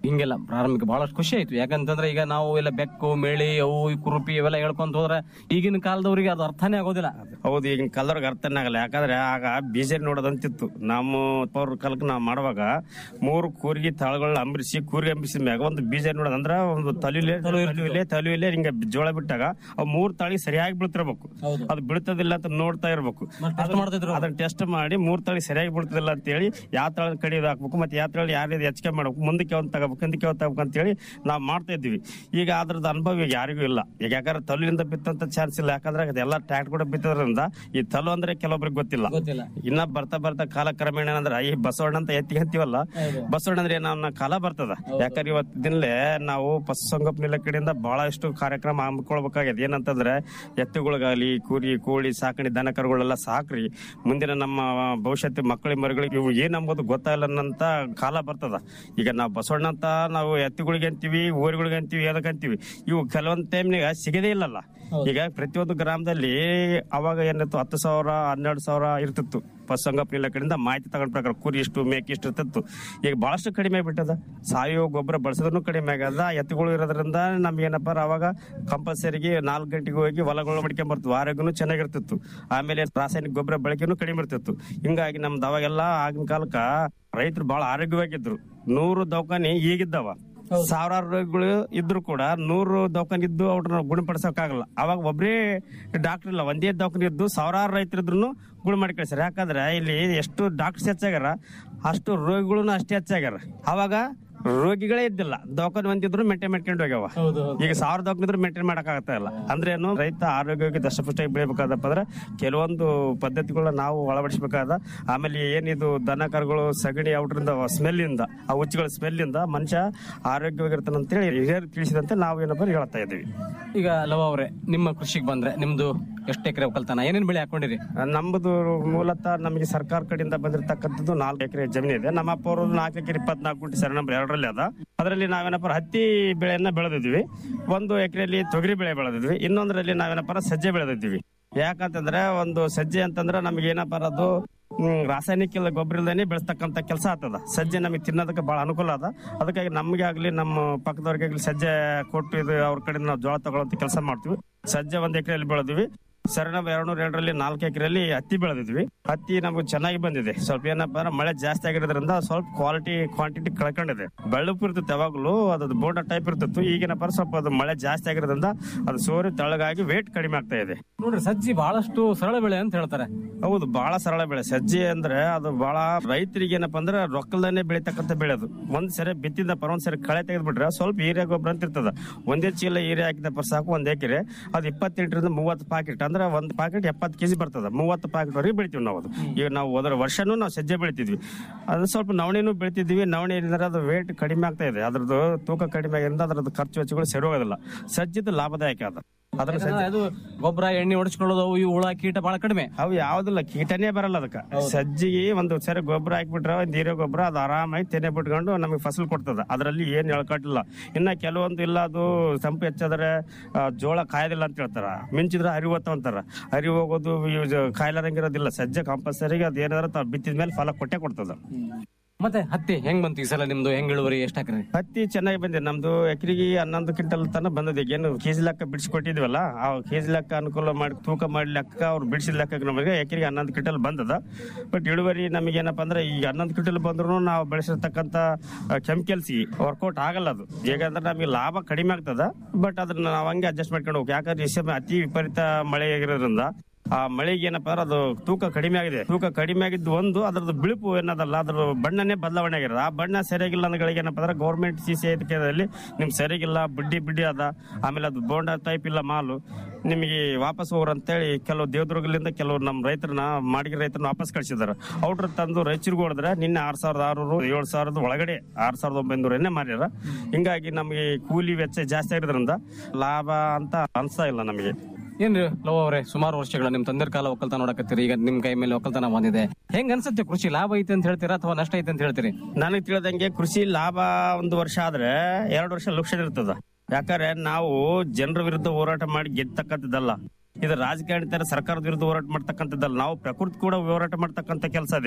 S10: ಹಿಂಗೆಲ್ಲ ಪ್ರಾರಂಭಿಕ ಬಹಳಷ್ಟು ಖುಷಿ ಆಯ್ತು ಯಾಕಂತಂದ್ರೆ ಈಗ ನಾವು ಎಲ್ಲ ಬೆಕ್ಕು ಮೇಳಿ ಅವು ಈ ಕುರುಪಿ ಇವೆಲ್ಲ ಹೇಳ್ಕೊಂತ ಹೋದ್ರೆ ಈಗಿನ ಕಾಲದವ್ರಿಗೆ ಅದು ಅರ್ಥನೇ ಆಗೋದಿಲ್ಲ
S11: ಹೌದು ಈಗಿನ ಕಲರ್ಗೆ ಅರ್ಥನೇ ಆಗಲ್ಲ ಯಾಕಂದ್ರೆ ಆಗ ಬೀಜ ನೋಡೋದಂತಿತ್ತು ನಮ್ಮ ಪೌರ ಕಾಲಕ್ಕೆ ನಾವು ಮಾಡುವಾಗ ಮೂರು ಕೂರ್ಗಿ ತಾಳುಗಳನ್ನ ಅಂಬರಿಸಿ ಕೂರ್ಗಿ ಅಂಬಿಸಿದ ಮ್ಯಾಗ ಒಂದು ಬೀಜ ನೋಡೋದಂದ್ರ ಒಂದು ತಲುವಿಲೆ ತಲುವಿಲೆ ತಲುವಿಲೆ ಹಿಂಗ ಜೋಳ ಬಿಟ್ಟಾಗ ಅವ್ ಮೂರ್ ತಾಳಿ ಸರಿಯಾಗಿ ಬೀಳ್ತಿರ್ಬೇಕು ಅದು ಬೀಳ್ತದಿಲ್ಲ ಅಂತ ನೋಡ್ತಾ ಇರ್ಬೇಕು ಅದನ್ನ ಟೆಸ್ಟ್ ಮಾಡಿ ಮೂರ್ ತಾಳಿ ಸರಿಯಾಗಿ ಬೀಳ್ತದಿಲ್ಲ ಅಂತ ಹೇಳಿ ಯಾವ ತಾಳ ಕಡಿಯೋದು ಹಾಕ್ಬೇಕು ಮತ್ತೆ ಯಾವ ತಾಳಿ ಯಾರ್ಯಾರು ಹೆಚ್ಚಿಗೆ ಮಾಡ್ಬೇಕು ಮುಂದಕ್ಕೆ ಒಂದ್ ತಗೋಬೇಕು ಹಿಂದಕ್ಕೆ ಒಂದ್ ತಗೋಬೇಕು ಅಂತ ಹೇಳಿ ನಾವು ಮಾಡ್ತಾ ಇದ್ವಿ ಈಗ ಅದ್ರದ್ದು ಅನುಭವ ಈಗ ಯಾರಿಗೂ ಇಲ್ಲ ಈಗ ಯಾಕಂದ್ರೆ ತಲುವಿನಿಂದ ಬಿತ್ತಂತ ಚಾನ್ಸ್ ಇಲ್ಲ ಯಾಕಂದ್ರೆ ಅದೆಲ್ಲ ಟ್ಯಾಕ್ಟ್ ಕೂಡ ಬಿತ್ತೋದ್ರಿಂದ ಈ ತಲು ಅಂದ್ರೆ ಕೆಲವೊಬ್ರಿಗೆ ಗೊತ್ತಿಲ್ಲ ಇನ್ನ ಬರ್ತಾ ಬರ್ತಾ ಕಾಲ ಕ್ರಮೇಣ ಏನಂದ್ರ ಈ ಬಸವಣ್ಣ ಅಂತ ಎತ್ತಿ ಅಂತೀವಲ್ಲ ಬಸವಣ್ಣ ಅಂದ್ರೆ ನಮ್ಮ ಕಾಲ ಬರ್ತದ ಯಾಕಂದ್ರೆ ಇವತ್ತಿನಲ್ಲೇ ನಾವು ಪಶುಸಂಗೋಪನೆ ಇಲಾಖೆಯಿಂದ ಬಹಳಷ್ಟು ಕಾರ್ಯಕ್ರಮ ಹಮ್ಮಿಕೊಳ್ಬೇಕಾಗಿದೆ ಏನಂತಂದ್ರೆ ಎತ್ತುಗಳಿಗಾಗಲಿ ಕುರಿ ಕೋಳಿ ಸಾಕಣೆ ದನ ಕರುಗಳೆಲ್ಲ ಸಾಕ್ರಿ ಮುಂದಿನ ನಮ್ಮ ಭವಿಷ್ಯತ್ ಮಕ್ಕಳ ಮರಿಗಳಿಗೆ ಇವು ಏನ್ ಅಂಬೋದು ಗೊತ್ತಾಗಲ್ಲ ಅನ್ನಂತ ಕಾಲ ಬರ್ತದ ಈಗ ನಾವು ಬಸವಣ್ಣ ಅಂತ ನಾವು ಎತ್ತುಗಳಿಗೆ ಅಂತೀವಿ ಊರುಗಳಿಗೆ ಅಂತೀವಿ ಅದಕ್ಕೆ ಅಂತೀವಿ ಇವು ಕೆಲವೊಂದ್ ಟೈಮ್ನಾಗ ಸಿಗದೇ ಇಲ್ಲಲ್ಲ ಈಗ ಪ್ರತಿಯೊಂದು ಗ್ರಾಮದಲ್ಲಿ ಅವಾಗ ಏನಿತ್ತು ಹತ್ತು ಸಾವಿರ ಹನ್ನೆರಡು ಸಾವಿರ ಇರ್ತಿತ್ತು ಪಶುಸಂಗೋಪನೆ ಇಲಾಖೆಯಿಂದ ಮಾಹಿತಿ ತಗೊಂಡ ಪ್ರಕಾರ ಕುರಿ ಇಷ್ಟು ಮೇಕೆ ಇಷ್ಟು ಇರ್ತಿತ್ತು ಈಗ ಬಹಳಷ್ಟು ಕಡಿಮೆ ಆಗ್ಬಿಟ್ಟದ ಸಾವಯವ ಗೊಬ್ಬರ ಬಳಸೋದನ್ನು ಕಡಿಮೆ ಆಗದ ಎತ್ತುಗಳು ಇರೋದ್ರಿಂದ ನಮ್ಗೆ ಏನಪ್ಪ ಅವಾಗ ಕಂಪಲ್ಸರಿಗೆ ನಾಲ್ಕು ಗಂಟೆಗೆ ಹೋಗಿ ಹೊಲಗಳು ಮಾಡ್ಕೊಂಡ್ ಬರ್ತೀವಿ ಆರೋಗ್ಯನು ಚೆನ್ನಾಗಿರ್ತಿತ್ತು ಆಮೇಲೆ ರಾಸಾಯನಿಕ ಗೊಬ್ಬರ ಬಳಕೆನೂ ಕಡಿಮೆ ಇರ್ತಿತ್ತು ಹಿಂಗಾಗಿ ನಮ್ದು ಅವಾಗೆಲ್ಲ ಆಗಿನ ಕಾಲಕ್ಕ ರೈತರು ಬಹಳ ಆರೋಗ್ಯವಾಗಿದ್ರು ನೂರು ದವಾಖಾನೆ ಈಗಿದ್ದವ ಸಾವಿರಾರು ರೋಗಿಗಳು ಇದ್ರು ಕೂಡ ನೂರು ದವಾಖಾನೆ ಇದ್ದು ಅವ್ರನ್ನ ಗುಣಪಡಿಸೋಕ್ಕಾಗಲ್ಲ ಅವಾಗ ಒಬ್ಬರೇ ಡಾಕ್ಟರ್ ಇಲ್ಲ ಒಂದೇ ದವಾಖಾನೆ ಇದ್ದು ಸಾವಿರಾರು ರೈತರಿದ್ರು ಗುಣ ಮಾಡಿ ಕಳಿಸ್ಯಾರ ಯಾಕಂದ್ರೆ ಇಲ್ಲಿ ಎಷ್ಟು ಡಾಕ್ಟರ್ಸ್ ಹೆಚ್ಚಾಗ್ಯಾರ ಅಷ್ಟು ರೋಗಿಗಳು ಅಷ್ಟೇ ಹೆಚ್ಚಾಗ್ಯಾರ ಅವಾಗ ರೋಗಿಗಳೇ ಇದ್ದಿಲ್ಲ ದವಾಖಾನೆ ಒಂದಿದ್ರು ಮೇಂಟೈನ್ ಮಾಡ್ಕೊಂಡು ಹೋಗ್ಯಾವ ಈಗ ಸಾವಿರ ದವಾಖಾನೆ ಇದ್ರು ಮೇಂಟೈನ್ ಮಾಡಕ್ ಆಗ್ತಾ ಇಲ್ಲ ಅಂದ್ರೆ ಏನು ರೈತ ಆರೋಗ್ಯವಾಗಿ ದಷ್ಟಪುಷ್ಟಾಗಿ ಬೆಳಿಬೇಕಾದಪ್ಪ ಅಂದ್ರೆ ಕೆಲವೊಂದು ಪದ್ಧತಿಗಳನ್ನ ನಾವು ಅಳವಡಿಸಬೇಕಾದ ಆಮೇಲೆ ಏನಿದು ದನ ಕರುಗಳು ಸಗಣಿ ಔಟ್ರಿಂದ ಸ್ಮೆಲ್ ಇಂದ ಆ ಹುಚ್ಚುಗಳ ಸ್ಮೆಲ್ ಇಂದ ಮನುಷ್ಯ ಆರೋಗ್ಯವಾಗಿರ್ತಾನೆ ಅಂತೇಳಿ ಹಿರಿಯರು ತಿಳಿಸಿದಂತೆ ನಾವು ಏನಪ್ಪ ಹೇಳ್ತಾ ಇದ್ದೀವಿ
S10: ಈಗ ಲವ ಅವ್ರೆ ನಿಮ್ಮ ಕೃಷಿಗೆ ಬಂದ್ರೆ ನಿಮ್ದು ಎಷ್ಟು ಎಕರೆ ಒಕ್ಕಲ್ತನ ಏನೇನ್ ಬೆಳೆ ಹಾಕೊಂಡಿರಿ
S11: ನಮ್ಮದು ಮೂಲತಃ ನಮಗೆ ಸರ್ಕಾರ ಕಡೆಯಿಂದ ಬಂದಿರತಕ್ಕಂಥದ್ದು ನಾಲ್ಕು ಎಕರೆ ಜಮೀನು ಇದೆ ನಮ್ಮ ಅಪ್ಪ ಅವರು ನಾಲ್ಕು ಎಕರೆ ಇಪ್ಪತ್ನಾಲ್ಕು ಗುಂಟೆ ಸರ್ ನಂಬರ್ ಎರಡರಲ್ಲಿ ಅದ ಅದರಲ್ಲಿ ನಾವೇನಪ್ಪ ಹತ್ತಿ ಬೆಳೆಯನ್ನ ಬೆಳೆದಿದ್ವಿ ಒಂದು ಎಕರೆಯಲ್ಲಿ ತೊಗರಿ ಬೆಳೆ ಬೆಳೆದಿದ್ವಿ ಇನ್ನೊಂದರಲ್ಲಿ ನಾವೇನಪ್ಪ ಸಜ್ಜೆ ಬೆಳೆದಿದ್ವಿ ಯಾಕಂತಂದ್ರೆ ಒಂದು ಸಜ್ಜೆ ಅಂತಂದ್ರೆ ನಮ್ಗೆ ಏನಪ್ಪ ಅದು ಹ್ಮ್, ರಾಸಾಯನಿಕ ಇಲ್ಲ ಗೊಬ್ಬರ ಇಲ್ದೇನೆ ಬೆಳೆಸ್ತಕ್ಕಂಥ ಕೆಲಸ ಆಗ್ತದ ಸಜ್ಜೆ ನಮಗೆ ತಿನ್ನೋದಕ್ಕೆ ಬಹಳ ಅನುಕೂಲ ಅದ ಅದಕ್ಕಾಗಿ ನಮಗೆ ಆಗ್ಲಿ ನಮ್ಮ ಪಕ್ಕದವ್ರಿಗಾಗ್ಲಿ ಸಜ್ಜೆ ಕೊಟ್ಟು ಇದು ಅವ್ರ ಕಡೆ ನಾವು ಜೋಳ ತಗೊಳ್ಳೋಂತ ಕೆಲಸ ಮಾಡ್ತೀವಿ ಸಜ್ಜೆ ಒಂದ್ ಎಕರೆಯಲ್ಲಿ ಬೆಳೆದಿವಿ ಸರಣ ಎರಡ್ನೂರ ಎರಡರಲ್ಲಿ ನಾಲ್ಕು ಎಕರೆಯಲ್ಲಿ ಹತ್ತಿ ಬೆಳೆದಿದ್ವಿ ಹತ್ತಿ ನಮ್ಗೆ ಚೆನ್ನಾಗಿ ಬಂದಿದೆ ಸ್ವಲ್ಪ ಏನಪ್ಪಾ ಅಂದ್ರೆ ಮಳೆ ಜಾಸ್ತಿ ಆಗಿರೋದ್ರಿಂದ ಸ್ವಲ್ಪ ಕ್ವಾಲಿಟಿ ಕ್ವಾಂಟಿಟಿ ಕಳ್ಕೊಂಡಿದೆ ಬೆಳ್ಳಪ್ಪು ಇರ್ತೈತೆ ಯಾವಾಗಲೂ ಅದು ಬೋಂಡ ಟೈಪ್ ಇರ್ತಿತ್ತು ಈಗಿನಪ್ಪ ಸ್ವಲ್ಪ ಅದು ಮಳೆ ಜಾಸ್ತಿ ಆಗಿರೋದ್ರಿಂದ ಅದು ಸೋರಿ ತೆಳಗಾಗಿ ವೇಟ್ ಕಡಿಮೆ ಆಗ್ತಾ ಇದೆ
S10: ನೋಡ್ರಿ ಸಜ್ಜಿ ಬಹಳಷ್ಟು ಸರಳ ಬೆಳೆ ಅಂತ ಹೇಳ್ತಾರೆ
S11: ಹೌದು ಬಹಳ ಸರಳ ಬೆಳೆ ಸಜ್ಜೆ ಅಂದ್ರೆ ಅದು ಬಹಳ ರೈತರಿಗೆ ಏನಪ್ಪಾ ಅಂದ್ರೆ ರೊಕ್ಕಲ್ದಾನೆ ಬೆಳಿತಕ್ಕಂತ ಬೆಳೆ ಅದು ಒಂದ್ ಸರಿ ಬಿತ್ತಿದ ಪರ ಒಂದ್ ಸರಿ ಕಳೆ ತೆಗೆದ್ಬಿಟ್ರೆ ಸ್ವಲ್ಪ ಹೀರೆ ಗೊಬ್ಬರ ಅಂತ ಇರ್ತದ ಒಂದೇ ಚೀಲ ಹೀರೆ ಹಾಕಿದ ಪರ ಸಾಕು ಒಂದ್ ಎಕರೆ ಅದು ಇಪ್ಪತ್ತೆಂಟರಿಂದ ಮೂವತ್ತು ಪಾಕೆಟ್ ಅಂದ್ರೆ ಒಂದ್ ಪಾಕೆಟ್ ಎಪ್ಪತ್ತು ಕೆಜಿ ಬರ್ತದ ಮೂವತ್ತು ಪಾಕೆಟ್ ವರೆಗೆ ಬೆಳಿತೀವಿ ನಾವು ಅದು ಈಗ ನಾವು ಹೋದ್ರ ವರ್ಷನೂ ನಾವು ಸಜ್ಜೆ ಬೆಳಿತಿದ್ವಿ ಅದು ಸ್ವಲ್ಪ ನವಣೆನೂ ಬೆಳಿತಿದ್ವಿ ನವಣೆ ಏನಿದ್ರೆ ಅದು ವೇಟ್ ಕಡಿಮೆ ಆಗ್ತಾ ಇದೆ ಅದ್ರದ್ದು ತೂಕ ಕಡಿಮೆ ಆಗಿರೋದ್ರಿಂದ ಅದ್ರದ್ದು ಖರ್ಚು ವೆಚ್ಚಗಳು ಸರಿ ಹೋಗೋದಿಲ್ಲ ಸಜ್ಜಿದ್ದು ಲಾಭದಾಯಕ ಅದ ಅದ್ರ
S10: ಯಾಕಂದ್ರೆ ಅದು ಗೊಬ್ಬರ ಎಣ್ಣೆ ಹೊಡಿಸ್ಕೊಳ್ಳೋದು ಅವು ಇವು ಹುಳ ಕೀಟ ಬಹಳ ಕಡಿಮೆ
S11: ಅವು ಯಾವ್ದಿಲ್ಲ ಕೀಟನೇ ಬರಲ್ಲ ಅದಕ್ಕ ಸಜ್ಜಿಗೆ ಒಂದು ಸರಿ ಗೊಬ್ಬರ ಹಾಕ್ಬಿಟ್ರೆ ಒಂದ್ ಹೀರೆ ಗೊಬ್ಬರ ಅದು ಆರಾಮಾಗಿ ತೆನೆ ಬಿಟ್ಕೊಂಡು ನಮಗೆ ಫಸಲ್ ಕೊಡ್ತದ ಅದರಲ್ಲಿ ಏನ್ ಎಳ್ಕಟ್ಟಿಲ್ಲ ಇನ್ನ ಕೆಲವೊಂದು ಇಲ್ಲ ಅದು ಸಂಪು ಹೆಚ್ಚಾದ್ರೆ ಆ, ಜೋಳ ಕಾಯೋದಿಲ್ಲ ಅಂತ ಹೇಳ್ತಾರ ಮಿಂಚಿದ್ರೆ ಹರಿವು ಅಂತಾರ ಹರಿವು ಹೋಗೋದು ಕಾಯಿಲಾರಂಗಿರೋದಿಲ್ಲ ಸಜ್ಜೆ ಕಂಪಲ್ಸರಿಗೆ ಅದು ಏನಾದ್ರೆ ತಾವು ಬಿತ್ತಿದ ಮೇಲೆ ಫಲ ಕೊಟ್ಟೆ ಕೊಡ್ತದ
S10: ಮತ್ತೆ ಹತ್ತಿ ಹೆಂಗ್ ಬಂತು ಈ ಸಲ ನಿಮ್ದು ಹೆಂಗ್ ಇಳುವರಿ ಎಷ್ಟು ಹಾಕ್ರಿ
S11: ಹತ್ತಿ ಚೆನ್ನಾಗಿ ಬಂದಿದೆ ನಮ್ದು ಎಕರೆಗೆ ಹನ್ನೊಂದು ಕ್ವಿಂಟಲ್ ತನಕ ಬಂದದ ಏನು ಕೆಜಿ ಲೆಕ್ಕ ಬಿಡಿಸ್ಕೊಟ್ಟಿದ್ವಲ್ಲ ಆ ಕೆಜಿ ಲೆಕ್ಕ ಅನುಕೂಲ ಮಾಡಿ ತೂಕ ಮಾಡಿ ಲೆಕ್ಕ ಅವ್ರು ಬಿಡಿಸಿದ ಲೆಕ್ಕ ನಮಗೆ ಎಕರೆಗೆ ಹನ್ನೊಂದು ಕ್ವಿಂಟಲ್ ಬಂದದ ಬಟ್ ಇಳುವರಿ ನಮಗೆ ಏನಪ್ಪಾ ಅಂದ್ರೆ ಈಗ ಹನ್ನೊಂದು ಕ್ವಿಂಟಲ್ ಬಂದ್ರು ನಾವು ಬೆಳೆಸಿರ್ತಕ್ಕಂಥ ಕೆಮಿಕಲ್ಸ್ ವರ್ಕೌಟ್ ಆಗಲ್ಲ ಅದು ಹೇಗಂದ್ರೆ ನಮಗೆ ಲಾಭ ಕಡಿಮೆ ಆಗ್ತದ ಬಟ್ ಅದನ್ನ ನಾವು ಹಂಗೆ ಅಡ್ಜಸ್ಟ್ ಮಾಡ್ಕೊಂಡು ಹೋಗ್ಬೇಕು ಯಾಕಂದ್ರೆ ಈ ಸಮಯ ಅತಿ ವಿಪರೀತ ಮಳೆ ಆಗಿರೋದ್ರಿಂದ ಆ ಮಳೆಗೆ ಏನಪ್ಪಾ ಅಂದ್ರೆ ಅದು ತೂಕ ಕಡಿಮೆ ಆಗಿದೆ ತೂಕ ಕಡಿಮೆ ಆಗಿದ್ದು ಒಂದು ಅದ್ರದ್ದು ಬಿಳುಪು ಏನದಲ್ಲ ಅದ್ರ ಬಣ್ಣನೇ ಬದಲಾವಣೆ ಆಗಿರೋದು ಆ ಬಣ್ಣ ಸರಿಯಾಗಿಲ್ಲ ಅನ್ನಗಳಿಗೆ ಏನಪ್ಪಾ ಅಂದ್ರೆ ಗೌರ್ಮೆಂಟ್ ಸಿ ಸಿ ಕೇಂದ್ರದಲ್ಲಿ ನಿಮ್ ಸರಿಯಾಗಿಲ್ಲ ಬಡ್ಡಿ ಬಿಡ್ಡಿ ಅದ ಆಮೇಲೆ ಅದು ಬೋಂಡ ಟೈಪ್ ಇಲ್ಲ ಮಾಲು ನಿಮಗೆ ವಾಪಸ್ ಹೋಗ್ರ ಅಂತೇಳಿ ಕೆಲವು ದೇವದುರ್ಗಲಿಂದ ಕೆಲವು ನಮ್ಮ ರೈತರನ್ನ ಮಾಡಿಗೆ ರೈತರನ್ನ ವಾಪಸ್ ಕಳಿಸಿದಾರೆ ಔಟ್ರ ತಂದು ರಾಯಚೂರಿಗೆ ಹೊಡೆದ್ರೆ ನಿನ್ನೆ ಆರ್ ಸಾವಿರದ ಆರುನೂರು ಏಳು ಸಾವಿರದ ಒಳಗಡೆ ಆರ್ ಸಾವಿರದ ಒಂಬೈನೂರನ್ನೇ ಮಾರ್ಯಾರ ಹಿಂಗಾಗಿ ನಮಗೆ ಕೂಲಿ ವೆಚ್ಚ ಜಾಸ್ತಿ ಆಗಿರೋದ್ರಿಂದ ಲಾಭ ಅಂತ ಅನ್ಸ್ತಾ ಇಲ್ಲ ನಮಗೆ
S10: ಏನ್ರಿ ಲವ್ ಅವರೇ ಸುಮಾರು ವರ್ಷಗಳ ನಿಮ್ ತಂದೆ ಕಾಲ ಒಕ್ಕಲ್ತನ ನೋಡಕತ್ತೀರಿ ಈಗ ನಿಮ್ ಕೈ ಮೇಲೆ ಒಕ್ಕಲ್ತನ ಬಂದಿದೆ ಹೆಂಗ್ ಅನ್ಸುತ್ತೆ ಕೃಷಿ ಲಾಭ ಐತೆ ಅಂತ ಹೇಳ್ತೀರಾ ಅಥವಾ ನಷ್ಟ ಐತೆ ಅಂತ ಹೇಳ್ತೀರಿ
S11: ನನಗೆ ತಿಳಿದಂಗೆ ಕೃಷಿ ಲಾಭ ಒಂದು ವರ್ಷ ಆದ್ರೆ ಎರಡು ವರ್ಷ ಲಕ್ಷ ಇರ್ತದ ಯಾಕಂದ್ರೆ ನಾವು ಜನರ ವಿರುದ್ಧ ಹೋರಾಟ ಮಾಡಿ ಗೆದ್ದತಕ್ಕಂಥದ್ದಲ್ಲ ಇದು ರಾಜಕಾರಣಿ ತರ ಸರ್ಕಾರದ ವಿರುದ್ಧ ಹೋರಾಟ ಮಾಡ್ತಕ್ಕಂಥದ್ದಲ್ಲ ನಾವು ಪ್ರಕೃತಿ ಕೂಡ ಹೋರಾಟ ಮಾಡ್ತಕ್ಕಂಥ ಕೆಲಸ ಇದೆ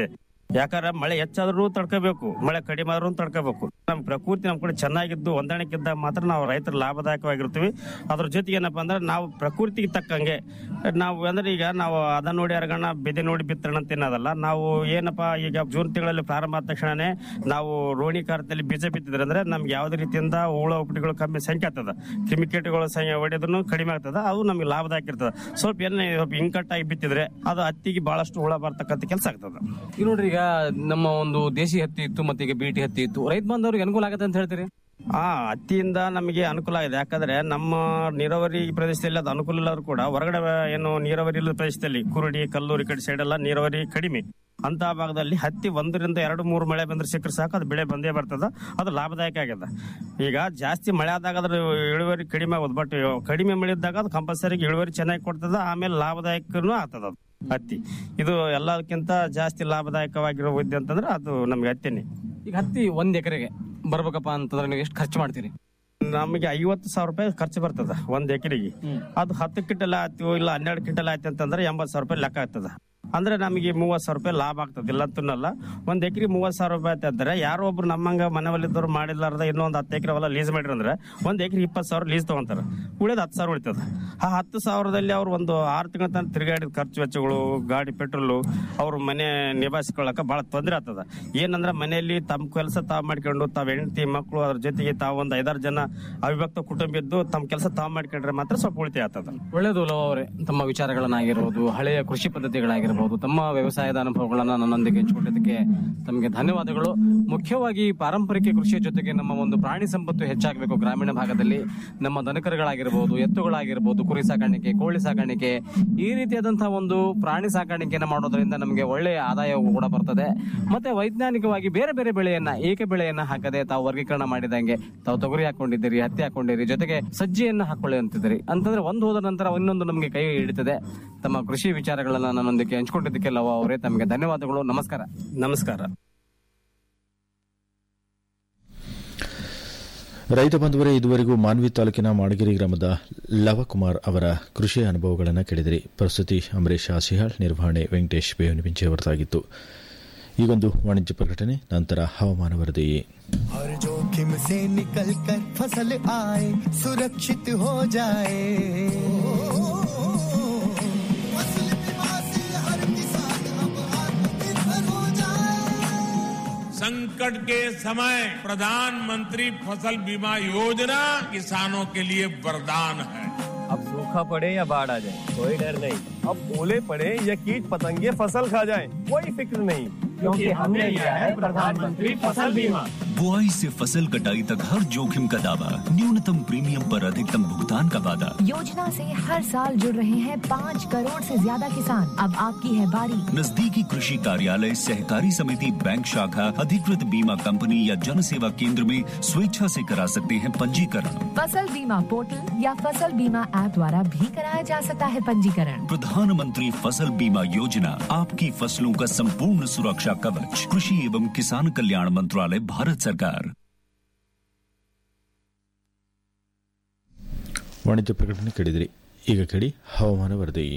S11: ಯಾಕಂದ್ರೆ ಮಳೆ ಹೆಚ್ಚಾದ್ರೂ ತಡ್ಕೋಬೇಕು ಮಳೆ ಕಡಿಮೆ ಆದ್ರೂ ತಡ್ಕೋಬೇಕು ನಮ್ಮ ಪ್ರಕೃತಿ ನಮ್ಮ ಕಡೆ ಚೆನ್ನಾಗಿದ್ದು ಹೊಂದಾಣಿಕಿದ್ದಾಗ ಮಾತ್ರ ನಾವು ರೈತರು ಲಾಭದಾಯಕವಾಗಿರ್ತೀವಿ ಅದ್ರ ಜೊತೆಗೆ ಏನಪ್ಪಾ ಅಂದ್ರೆ ನಾವು ಪ್ರಕೃತಿಗೆ ತಕ್ಕಂಗೆ ನಾವು ಅಂದ್ರೆ ಈಗ ನಾವು ಅದ ನೋಡಿ ಅರಗಣ ಬೆದೆ ನೋಡಿ ಬಿತ್ತಣ ಅಂತ ತಿನ್ನೋದಲ್ಲ ನಾವು ಏನಪ್ಪಾ ಈಗ ಜೂನ್ ತಿಂಗಳಲ್ಲಿ ಪ್ರಾರಂಭ ಆದ ತಕ್ಷಣನೇ ನಾವು ರೋಣಿ ಕಾರದಲ್ಲಿ ಬೀಜ ಬಿತ್ತಿದ್ರೆ ಅಂದ್ರೆ ನಮ್ಗೆ ಯಾವುದೇ ರೀತಿಯಿಂದ ಹುಳ ಉಪಟಿಗಳು ಕಮ್ಮಿ ಸಂಖ್ಯೆ ಆಗ್ತದ ಕ್ರಿಮಿಕೀಟಗಳ ಸಂಖ್ಯೆ ಹೊಡೆದ್ರು ಕಡಿಮೆ ಆಗ್ತದ ಅದು ನಮ್ಗೆ ಲಾಭದಾಯಕ ಇರ್ತದೆ ಸ್ವಲ್ಪ ಏನೇ ಸ್ವಲ್ಪ ಇಂಕಟ್ಟಾಗಿ ಬಿತ್ತಿದ್ರೆ ಅದು ಹತ್ತಿಗೆ ಬಹಳಷ್ಟು ಹುಳ ಬರ್ತಕ್ಕಂಥ ಕೆಲಸ ಆಗ್ತದ
S10: ಈಗ ನೋಡ್ರಿ ಈಗ ನಮ್ಮ ಒಂದು ದೇಶಿ ಹತ್ತಿ ಇತ್ತು ಮತ್ತೆ ಈಗ ಬೀಟಿ ಹತ್ತಿ ಇತ್ತು ರೈತ ಬಾಂಧವರಿಗೆ ಅನುಕೂಲ ಆಗತ್ತೆ ಅಂತ ಹೇಳ್ತೀರಿ
S11: ಆ ಹತ್ತಿಯಿಂದ ನಮಗೆ ಅನುಕೂಲ ಆಗಿದೆ ಯಾಕಂದ್ರೆ ನಮ್ಮ ನೀರಾವರಿ ಪ್ರದೇಶದಲ್ಲಿ ಅದು ಅನುಕೂಲ ಇಲ್ಲದ್ರು ಕೂಡ ಹೊರಗಡೆ ಏನು ನೀರಾವರಿ ಇಲ್ಲದ ಪ್ರದೇಶದಲ್ಲಿ ಕುರುಡಿ ಕಲ್ಲೂರು ಈ ಕಡೆ ಸೈಡ್ ಎಲ್ಲ ನೀರಾವರಿ ಕಡಿಮೆ ಅಂತ ಭಾಗದಲ್ಲಿ ಹತ್ತಿ ಒಂದರಿಂದ ಎರಡು ಮೂರು ಮಳೆ ಬಂದ್ರೆ ಸಿಕ್ಕರೆ ಸಾಕು ಅದು ಬೆಳೆ ಬಂದೇ ಬರ್ತದ ಅದು ಲಾಭದಾಯಕ ಆಗ್ಯದ ಈಗ ಜಾಸ್ತಿ ಮಳೆ ಆದಾಗ ಅದ್ರ ಇಳುವರಿ ಕಡಿಮೆ ಆಗೋದು ಬಟ್ ಕಡಿಮೆ ಮಳೆ ಇದ್ದಾಗ ಅದು ಕಂಪಲ್ಸರಿ ಇಳುವರಿ ಚೆನ್ನಾಗಿ ಕೊಡ್ತದ ಆಮೇಲೆ ಲಾಭದಾಯಕನೂ ಆಗ್ತದ ಅದು ಹತ್ತಿ ಇದು ಎಲ್ಲದಕ್ಕಿಂತ ಜಾಸ್ತಿ ಲಾಭದಾಯಕವಾಗಿರೋ ಉದ್ಯ ಅಂತಂದ್ರೆ ಅದು ನಮ್ಗೆ ಹತ್ತಿನೇ
S10: ಈಗ ಹತ್ತಿ ಒಂದ್ ಎಕರೆಗೆ ಬರ್ಬೇಕಪ್ಪ ಅಂತಂದ್ರೆ ನೀವು ಎಷ್ಟು ಖರ್ಚು ಮಾಡ್ತೀರಿ
S11: ನಮಗೆ ಐವತ್ತು ಸಾವಿರ ರೂಪಾಯಿ ಖರ್ಚು ಬರ್ತದ ಒಂದ್ ಎಕರೆಗೆ ಅದು ಹತ್ತು ಕ್ವಿಂಟಲ್ ಆಯ್ತು ಇಲ್ಲ ಹನ್ನೆರಡು ಕ್ವಿಂಟಲ್ ಆಯ್ತು ಅಂತಂದ್ರೆ ಎಂಬತ್ತು ಸಾವಿರ ರೂಪಾಯಿ ಲೆಕ್ಕ ಆಗ್ತದ ಅಂದ್ರೆ ನಮಗೆ ಮೂವತ್ತು ಸಾವಿರ ರೂಪಾಯಿ ಲಾಭ ಆಗ್ತದೆ ಇಲ್ಲ ಅಂತನಲ್ಲ ಒಂದ್ ಎಕರೆ ಮೂವತ್ತು ಸಾವಿರ ರೂಪಾಯಿ ಆಯ್ತು ಅಂದ್ರೆ ಯಾರೋ ಒಬ್ರು ನಮ್ಮಂಗ ಮನೆಯಲ್ಲಿದ್ದವ್ರು ಮಾಡಿಲ್ಲಾರ್ದ ಇನ್ನೊಂದು ಹತ್ತು ಎಕರೆ ಹೊಲ ಲೀಸ್ ಮಾಡಿರ ಅಂದ್ರೆ ಒಂದ್ ಎಕರೆ ಇಪ್ಪತ್ತು ಸಾವಿರ ಲೀಸ್ ತಗೊಂತಾರ ಉಳಿದ ಹತ್ತು ಸಾವಿರ ಉಳಿತದ ಆ ಹತ್ತು ಸಾವಿರದಲ್ಲಿ ಅವ್ರು ಒಂದು ಆರು ತಿಂಗಳ ತನಕ ತಿರುಗಾಡಿದ ಖರ್ಚು ವೆಚ್ಚಗಳು ಗಾಡಿ ಪೆಟ್ರೋಲು ಅವ್ರ ಮನೆ ನಿಭಾಯಿಸ್ಕೊಳ್ಳಕ ಬಹಳ ತೊಂದರೆ ಆಗ್ತದ ಏನಂದ್ರೆ ಮನೆಯಲ್ಲಿ ತಮ್ಮ ಕೆಲಸ ತಾವು ಮಾಡ್ಕೊಂಡು ತಾವ್ ಹೆಂಡತಿ ಮಕ್ಕಳು ಅದ್ರ ಜೊತೆಗೆ ತಾವು ಒಂದು ಐದಾರು ಜನ ಅವಿಭಕ್ತ ಕುಟುಂಬ ಇದ್ದು ತಮ್ಮ ಕೆಲಸ ತಾವು ಮಾಡ್ಕೊಂಡ್ರೆ ಮಾತ್ರ ಸ್ವಲ್ಪ ಉಳಿತಾಯ ಆಗ್ತದ
S10: ಒಳ್ಳೇದು ಲವ್ ಅವರೇ ತಮ್ಮ ವಿಚಾರಗಳನ್ನಾಗಿರ್ಬೋದು ಹಳೆಯ ಕೃಷಿ ಪದ್ಧತಿಗಳಾಗಿರ್ಬೋದು ತಮ್ಮ ವ್ಯವಸಾಯದ ಅನುಭವಗಳನ್ನ ನನ್ನೊಂದಿಗೆ ಹಂಚಿಕೊಂಡಿದ್ದಕ್ಕೆ ತಮಗೆ ಧನ್ಯವಾದಗಳು ಮುಖ್ಯವಾಗಿ ಪಾರಂಪರಿಕ ಕೃಷಿಯ ಜೊತೆಗೆ ನಮ್ಮ ಒಂದು ಪ್ರಾಣಿ ಸಂಪತ್ತು ಹೆಚ್ಚಾಗಬೇಕು ಗ್ರಾಮೀಣ ಭಾಗದಲ್ಲಿ ನಮ್ಮ ದನಕರುಗಳಾಗಿರ್ಬೋದು ಎತ್ತುಗಳಾಗಿರ್ಬೋದು ಕುರಿ ಸಾಕಾಣಿಕೆ ಕೋಳಿ ಸಾಕಾಣಿಕೆ ಈ ರೀತಿಯಾದಂತಹ ಒಂದು ಪ್ರಾಣಿ ಸಾಕಾಣಿಕೆಯನ್ನು ಮಾಡೋದ್ರಿಂದ ನಮಗೆ ಒಳ್ಳೆಯ ಆದಾಯವು ಕೂಡ ಬರ್ತದೆ ಮತ್ತೆ ವೈಜ್ಞಾನಿಕವಾಗಿ ಬೇರೆ ಬೇರೆ ಬೆಳೆಯನ್ನ ಏಕ ಬೆಳೆಯನ್ನ ಹಾಕದೆ ತಾವು ವರ್ಗೀಕರಣ ಮಾಡಿದಂಗೆ ತಾವು ತೊಗರಿ ಹಾಕೊಂಡಿದ್ದೀರಿ ಹತ್ತಿ ಹಾಕೊಂಡಿರಿ ಜೊತೆಗೆ ಸಜ್ಜಿಯನ್ನ ಹಾಕೊಳ್ಳಿ ಅಂತಿದ್ದೀರಿ ಅಂತಂದ್ರೆ ಒಂದು ಹೋದ ನಂತರ ಇನ್ನೊಂದು ನಮಗೆ ಕೈ ಹಿಡಿತದೆ ತಮ್ಮ ಕೃಷಿ ವಿಚಾರಗಳನ್ನ ನನ್ನೊಂದಿಗೆ ಹಂಚಿಕೊಂಡಿದ್ದಕ್ಕೆ ಲವ ಅವರೇ ತಮಗೆ ಧನ್ಯವಾದಗಳು ನಮಸ್ಕಾರ
S11: ನಮಸ್ಕಾರ
S5: ರೈತ ಬಂಧುವರೇ ಇದುವರೆಗೂ ಮಾನ್ವಿ ತಾಲೂಕಿನ ಮಾಡಗಿರಿ ಗ್ರಾಮದ ಲವಕುಮಾರ್ ಅವರ ಕೃಷಿ ಅನುಭವಗಳನ್ನು ಕೇಳಿದಿರಿ ಪ್ರಸ್ತುತಿ ಅಂಬರೀಶ್ ಆಸಿಹಾಳ್ ನಿರ್ವಹಣೆ ವೆಂಕಟೇಶ್ ಬೇವನಿಪಿಂಚೆ ಹೊರತಾಗಿತ್ತು ಈಗೊಂದು ವಾಣಿಜ್ಯ ಪ್ರಕಟಣೆ ನಂತರ ಹವಾಮಾನ ವರದಿ
S8: हर जोखिम से निकल कर फसल आए सुरक्षित हो जाए फसल बीमा से हर किसान अब आत्मनिर्भर हो जाए
S12: संकट के समय प्रधानमंत्री फसल बीमा योजना किसानों के लिए वरदान है
S13: अब सूखा पड़े या बाढ़ आ जाए कोई डर नहीं अब ओले पड़े या कीट पतंगे फसल खा जाए कोई फिक्र नहीं क्योंकि हमने लिया है प्रधानमंत्री फसल बीमा
S14: बुआई से फसल कटाई तक हर जोखिम का दावा न्यूनतम प्रीमियम पर अधिकतम भुगतान का वादा
S15: योजना से हर साल जुड़ रहे हैं पाँच करोड़ से ज्यादा किसान अब आपकी है बारी
S14: नजदीकी कृषि कार्यालय सहकारी समिति बैंक शाखा अधिकृत बीमा कंपनी या जन सेवा केंद्र में स्वेच्छा से करा सकते हैं पंजीकरण
S15: फसल बीमा पोर्टल या फसल बीमा ऐप द्वारा भी कराया जा सकता है पंजीकरण
S14: प्रधानमंत्री फसल बीमा योजना आपकी फसलों का संपूर्ण सुरक्षा कवच कृषि एवं किसान कल्याण मंत्रालय भारत सरकार
S5: ವಾಣಿಜ್ಯ ಪ್ರಕಟಣೆ ಕೇಳಿದಿರಿ ಈಗ ಕೇಳಿ ಹವಾಮಾನ ವರದಿ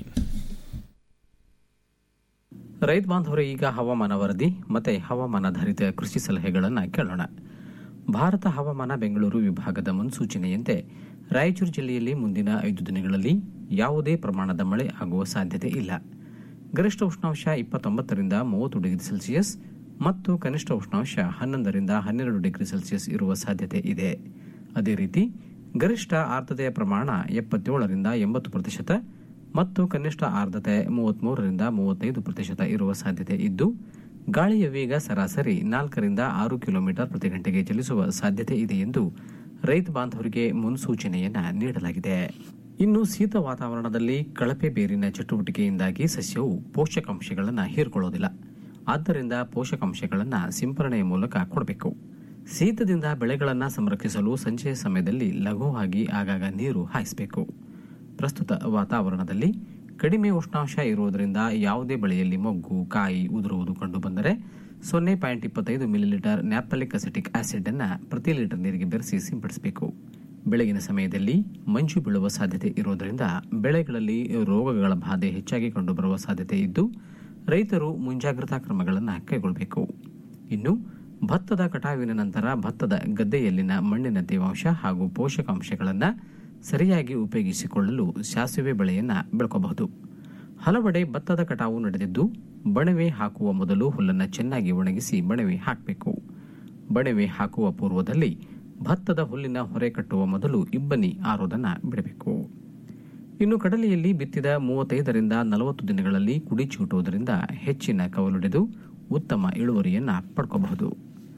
S10: ರೈತ ಬಾಂಧವರೇ ಈಗ ಹವಾಮಾನ ವರದಿ ಮತ್ತೆ ಹವಾಮಾನಾಧಾರಿತ ಕೃಷಿ ಸಲಹೆಗಳನ್ನು ಕೇಳೋಣ ಭಾರತ ಹವಾಮಾನ ಬೆಂಗಳೂರು ವಿಭಾಗದ ಮುನ್ಸೂಚನೆಯಂತೆ ರಾಯಚೂರು ಜಿಲ್ಲೆಯಲ್ಲಿ ಮುಂದಿನ ಐದು ದಿನಗಳಲ್ಲಿ ಯಾವುದೇ ಪ್ರಮಾಣದ ಮಳೆ ಆಗುವ ಸಾಧ್ಯತೆ ಇಲ್ಲ ಗರಿಷ್ಠ ಉಷ್ಣಾಂಶ ಇಪ್ಪತ್ತೊಂಬತ್ತರಿಂದ ಮೂವತ್ತು ಡಿಗ್ರಿ ಸೆಲ್ಸಿಯಸ್ ಮತ್ತು ಕನಿಷ್ಠ ಉಷ್ಣಾಂಶ ಹನ್ನೊಂದರಿಂದ ಹನ್ನೆರಡು ಡಿಗ್ರಿ ಸೆಲ್ಸಿಯಸ್ ಇರುವ ಸಾಧ್ಯತೆ ಇದೆ ಅದೇ ರೀತಿ ಗರಿಷ್ಠ ಆರ್ದ್ರತೆಯ ಪ್ರಮಾಣ ಎಪ್ಪತ್ತೇಳರಿಂದ ಎಂಬತ್ತು ಪ್ರತಿಶತ ಮತ್ತು ಕನಿಷ್ಠ ಆರ್ದ್ರತೆ ಮೂವತ್ಮೂರರಿಂದ ಮೂವತ್ತೈದು ಪ್ರತಿಶತ ಇರುವ ಸಾಧ್ಯತೆ ಇದ್ದು ಗಾಳಿಯ ವೇಗ ಸರಾಸರಿ ನಾಲ್ಕರಿಂದ ಆರು ಕಿಲೋಮೀಟರ್ ಪ್ರತಿ ಗಂಟೆಗೆ ಚಲಿಸುವ ಸಾಧ್ಯತೆ ಇದೆ ಎಂದು ರೈತ ಬಾಂಧವರಿಗೆ ಮುನ್ಸೂಚನೆಯನ್ನ ನೀಡಲಾಗಿದೆ ಇನ್ನು ಶೀತ ವಾತಾವರಣದಲ್ಲಿ ಕಳಪೆ ಬೇರಿನ ಚಟುವಟಿಕೆಯಿಂದಾಗಿ ಸಸ್ಯವು ಪೋಷಕಾಂಶಗಳನ್ನು ಹೀರಿಕೊಳ್ಳೋದಿಲ್ಲ ಆದ್ದರಿಂದ ಪೋಷಕಾಂಶಗಳನ್ನು ಸಿಂಪರಣೆಯ ಮೂಲಕ ಕೊಡಬೇಕು ಶೀತದಿಂದ ಬೆಳೆಗಳನ್ನು ಸಂರಕ್ಷಿಸಲು ಸಂಜೆಯ ಸಮಯದಲ್ಲಿ ಲಘುವಾಗಿ ಆಗಾಗ ನೀರು ಹಾಯಿಸಬೇಕು ಪ್ರಸ್ತುತ ವಾತಾವರಣದಲ್ಲಿ ಕಡಿಮೆ ಉಷ್ಣಾಂಶ ಇರುವುದರಿಂದ ಯಾವುದೇ ಬೆಳೆಯಲ್ಲಿ ಮೊಗ್ಗು ಕಾಯಿ ಉದುರುವುದು ಕಂಡುಬಂದರೆ ಸೊನ್ನೆ ಪಾಯಿಂಟ್ ಇಪ್ಪತ್ತೈದು ಮಿಲಿಲೀಟರ್ ನ್ಯಾಪಲಿಕ್ ಅಸಿಟಿಕ್ ಆಸಿಡ್ ಅನ್ನು ಪ್ರತಿ ಲೀಟರ್ ನೀರಿಗೆ ಬೆರೆಸಿ ಸಿಂಪಡಿಸಬೇಕು ಬೆಳಗಿನ ಸಮಯದಲ್ಲಿ ಮಂಜು ಬೀಳುವ ಸಾಧ್ಯತೆ ಇರುವುದರಿಂದ ಬೆಳೆಗಳಲ್ಲಿ ರೋಗಗಳ ಬಾಧೆ ಹೆಚ್ಚಾಗಿ ಕಂಡುಬರುವ ಸಾಧ್ಯತೆ ಇದ್ದು ರೈತರು ಮುಂಜಾಗ್ರತಾ ಕ್ರಮಗಳನ್ನು ಕೈಗೊಳ್ಳಬೇಕು ಇನ್ನು ಭತ್ತದ ಕಟಾವಿನ ನಂತರ ಭತ್ತದ ಗದ್ದೆಯಲ್ಲಿನ ಮಣ್ಣಿನ ತೇವಾಂಶ ಹಾಗೂ ಪೋಷಕಾಂಶಗಳನ್ನು ಸರಿಯಾಗಿ ಉಪಯೋಗಿಸಿಕೊಳ್ಳಲು ಸಾಸಿವೆ ಬೆಳೆಯನ್ನು ಬೆಳ್ಕೋಬಹುದು ಹಲವೆಡೆ ಭತ್ತದ ಕಟಾವು ನಡೆದಿದ್ದು ಬಣವೆ ಹಾಕುವ ಮೊದಲು ಹುಲ್ಲನ್ನು ಚೆನ್ನಾಗಿ ಒಣಗಿಸಿ ಬಣವೆ ಹಾಕಬೇಕು ಬಣವೆ ಹಾಕುವ ಪೂರ್ವದಲ್ಲಿ ಭತ್ತದ ಹುಲ್ಲಿನ ಹೊರೆ ಕಟ್ಟುವ ಮೊದಲು ಇಬ್ಬನಿ ಆರೋದನ್ನು ಬಿಡಬೇಕು ಇನ್ನು ಕಡಲೆಯಲ್ಲಿ ಬಿತ್ತಿದ ಮೂವತ್ತೈದರಿಂದ ನಲವತ್ತು ದಿನಗಳಲ್ಲಿ ಕುಡಿ ಚೂಟುವುದರಿಂದ ಹೆಚ್ಚಿನ ಕವಲೊಡೆದು ಉತ್ತಮ ಇಳುವರಿಯನ್ನು ಪಡ್ಕೋಬಹುದು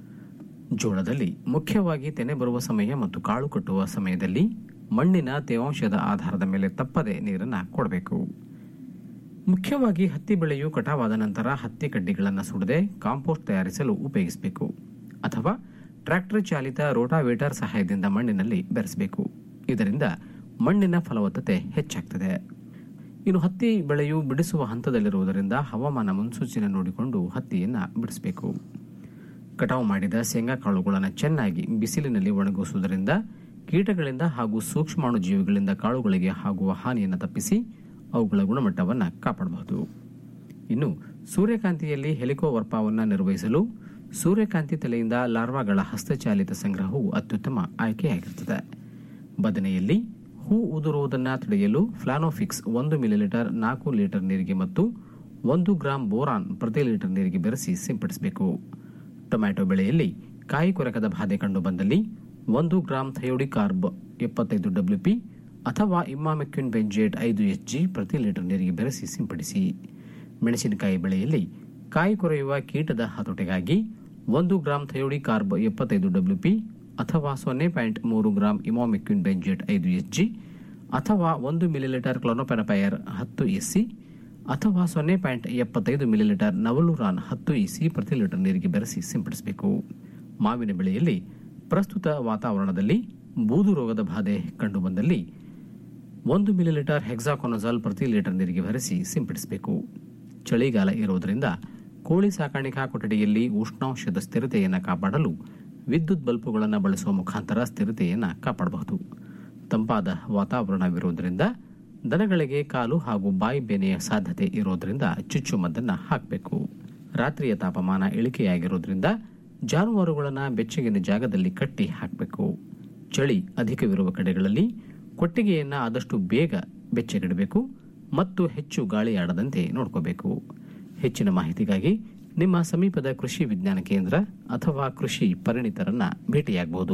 S10: ಜೋಳದಲ್ಲಿ ಮುಖ್ಯವಾಗಿ ತೆನೆ ಬರುವ ಸಮಯ ಮತ್ತು ಕಾಳು ಕಟ್ಟುವ ಸಮಯದಲ್ಲಿ ಮಣ್ಣಿನ ತೇವಾಂಶದ ಆಧಾರದ ಮೇಲೆ ತಪ್ಪದೆ ನೀರನ್ನು ಕೊಡಬೇಕು ಮುಖ್ಯವಾಗಿ ಹತ್ತಿ ಬೆಳೆಯು ಕಟಾವಾದ ನಂತರ ಹತ್ತಿ ಕಡ್ಡಿಗಳನ್ನು ಸುಡದೆ ಕಾಂಪೋಸ್ಟ್ ತಯಾರಿಸಲು ಉಪಯೋಗಿಸಬೇಕು ಅಥವಾ ಟ್ರ್ಯಾಕ್ಟರ್ ಚಾಲಿತ ರೋಟಾವೇಟರ್ ಸಹಾಯದಿಂದ ಮಣ್ಣಿನಲ್ಲಿ ಬೆರೆಸಬೇಕು ಇದರಿಂದ ಮಣ್ಣಿನ ಫಲವತ್ತತೆ ಹೆಚ್ಚಾಗ್ತದೆ ಇನ್ನು ಹತ್ತಿ ಬೆಳೆಯು ಬಿಡಿಸುವ ಹಂತದಲ್ಲಿರುವುದರಿಂದ ಹವಾಮಾನ ಮುನ್ಸೂಚನೆ ನೋಡಿಕೊಂಡು ಹತ್ತಿಯನ್ನು ಬಿಡಿಸಬೇಕು ಕಟಾವು ಮಾಡಿದ ಶೇಂಗಾ ಕಾಳುಗಳನ್ನು ಚೆನ್ನಾಗಿ ಬಿಸಿಲಿನಲ್ಲಿ ಒಣಗಿಸುವುದರಿಂದ ಕೀಟಗಳಿಂದ ಹಾಗೂ ಸೂಕ್ಷ್ಮಾಣು ಜೀವಿಗಳಿಂದ ಕಾಳುಗಳಿಗೆ ಆಗುವ ಹಾನಿಯನ್ನು ತಪ್ಪಿಸಿ ಅವುಗಳ ಗುಣಮಟ್ಟವನ್ನು ಕಾಪಾಡಬಹುದು ಇನ್ನು ಸೂರ್ಯಕಾಂತಿಯಲ್ಲಿ ಹೆಲಿಕೋವರ್ಪವನ್ನು ನಿರ್ವಹಿಸಲು ಸೂರ್ಯಕಾಂತಿ ತಲೆಯಿಂದ ಲಾರ್ವಾಗಳ ಹಸ್ತಚಾಲಿತ ಸಂಗ್ರಹವು ಅತ್ಯುತ್ತಮ ಆಯ್ಕೆಯಾಗಿರುತ್ತದೆ ಬದನೆಯಲ್ಲಿ ಹೂ ಉದುರುವುದನ್ನು ತಡೆಯಲು ಫ್ಲಾನೋಫಿಕ್ಸ್ ಒಂದು ಮಿಲಿಲೀಟರ್ ನಾಲ್ಕು ಲೀಟರ್ ನೀರಿಗೆ ಮತ್ತು ಒಂದು ಗ್ರಾಂ ಬೋರಾನ್ ಪ್ರತಿ ಲೀಟರ್ ನೀರಿಗೆ ಬೆರೆಸಿ ಸಿಂಪಡಿಸಬೇಕು ಟೊಮ್ಯಾಟೊ ಬೆಳೆಯಲ್ಲಿ ಕಾಯಿ ಕೊರಕದ ಬಾಧೆ ಕಂಡು ಬಂದಲ್ಲಿ ಒಂದು ಗ್ರಾಂ ಥಯೋಡಿಕಾರ್ಬ್ ಎಪ್ಪತ್ತೈದು ಡಬ್ಲ್ಯೂಪಿ ಅಥವಾ ಇಮ್ಮಾಮೆಕ್ಯೂನ್ ಬೆಂಜೇಟ್ ಐದು ಎಚ್ ಜಿ ಪ್ರತಿ ಲೀಟರ್ ನೀರಿಗೆ ಬೆರೆಸಿ ಸಿಂಪಡಿಸಿ ಮೆಣಸಿನಕಾಯಿ ಬೆಳೆಯಲ್ಲಿ ಕಾಯಿ ಕೊರೆಯುವ ಕೀಟದ ಹತೋಟಿಗಾಗಿ ಒಂದು ಗ್ರಾಂ ಥಯೋಡಿ ಕಾರ್ಬ್ ಎಪ್ಪತ್ತೈದು ಡಬ್ಲ್ಯೂಪಿ ಅಥವಾ ಸೊನ್ನೆ ಪಾಯಿಂಟ್ ಮೂರು ಗ್ರಾಂ ಇಮೋಮಿಕ್ಯೂನ್ ಬೆಂಜೇಟ್ ಐದು ಎಚ್ ಜಿ ಅಥವಾ ಒಂದು ಮಿಲಿಲೀಟರ್ ಕ್ಲೋನೋಪೆನಪೈರ್ ಹತ್ತು ಎಸ್ಸಿ ಅಥವಾ ಸೊನ್ನೆ ಪಾಯಿಂಟ್ ಎಪ್ಪತ್ತೈದು ಮಿಲಿಲೀಟರ್ ನವಲುರಾನ್ ಹತ್ತು ಇಸಿ ಪ್ರತಿ ಲೀಟರ್ ನೀರಿಗೆ ಬೆರೆಸಿ ಸಿಂಪಡಿಸಬೇಕು ಮಾವಿನ ಬೆಳೆಯಲ್ಲಿ ಪ್ರಸ್ತುತ ವಾತಾವರಣದಲ್ಲಿ ಬೂದು ರೋಗದ ಬಾಧೆ ಕಂಡುಬಂದಲ್ಲಿ ಒಂದು ಮಿಲಿಲೀಟರ್ ಹೆಕ್ಸಾಕೊನಜಾಲ್ ಪ್ರತಿ ಲೀಟರ್ ನೀರಿಗೆ ಬೆರೆಸಿ ಸಿಂಪಡಿಸಬೇಕು ಚಳಿಗಾಲ ಇರುವುದರಿಂದ ಕೋಳಿ ಸಾಕಾಣಿಕಾ ಕೊಠಡಿಯಲ್ಲಿ ಉಷ್ಣಾಂಶದ ಸ್ಥಿರತೆಯನ್ನು ಕಾಪಾಡಲು ವಿದ್ಯುತ್ ಬಲ್ಬುಗಳನ್ನು ಬಳಸುವ ಮುಖಾಂತರ ಸ್ಥಿರತೆಯನ್ನು ಕಾಪಾಡಬಹುದು ತಂಪಾದ ವಾತಾವರಣವಿರುವುದರಿಂದ ದನಗಳಿಗೆ ಕಾಲು ಹಾಗೂ ಬಾಯಿ ಬೇನೆಯ ಸಾಧ್ಯತೆ ಇರೋದ್ರಿಂದ ಚುಚ್ಚುಮದ್ದನ್ನು ಹಾಕಬೇಕು ರಾತ್ರಿಯ ತಾಪಮಾನ ಇಳಿಕೆಯಾಗಿರೋದ್ರಿಂದ ಜಾನುವಾರುಗಳನ್ನು ಬೆಚ್ಚಗಿನ ಜಾಗದಲ್ಲಿ ಕಟ್ಟಿ ಹಾಕಬೇಕು ಚಳಿ ಅಧಿಕವಿರುವ ಕಡೆಗಳಲ್ಲಿ ಕೊಟ್ಟಿಗೆಯನ್ನು ಆದಷ್ಟು ಬೇಗ ಬೆಚ್ಚಗಿಡಬೇಕು ಮತ್ತು ಹೆಚ್ಚು ಗಾಳಿಯಾಡದಂತೆ ನೋಡ್ಕೋಬೇಕು ಹೆಚ್ಚಿನ ಮಾಹಿತಿಗಾಗಿ ನಿಮ್ಮ ಸಮೀಪದ ಕೃಷಿ ವಿಜ್ಞಾನ ಕೇಂದ್ರ ಅಥವಾ ಕೃಷಿ ಪರಿಣಿತರನ್ನ ಭೇಟಿಯಾಗಬಹುದು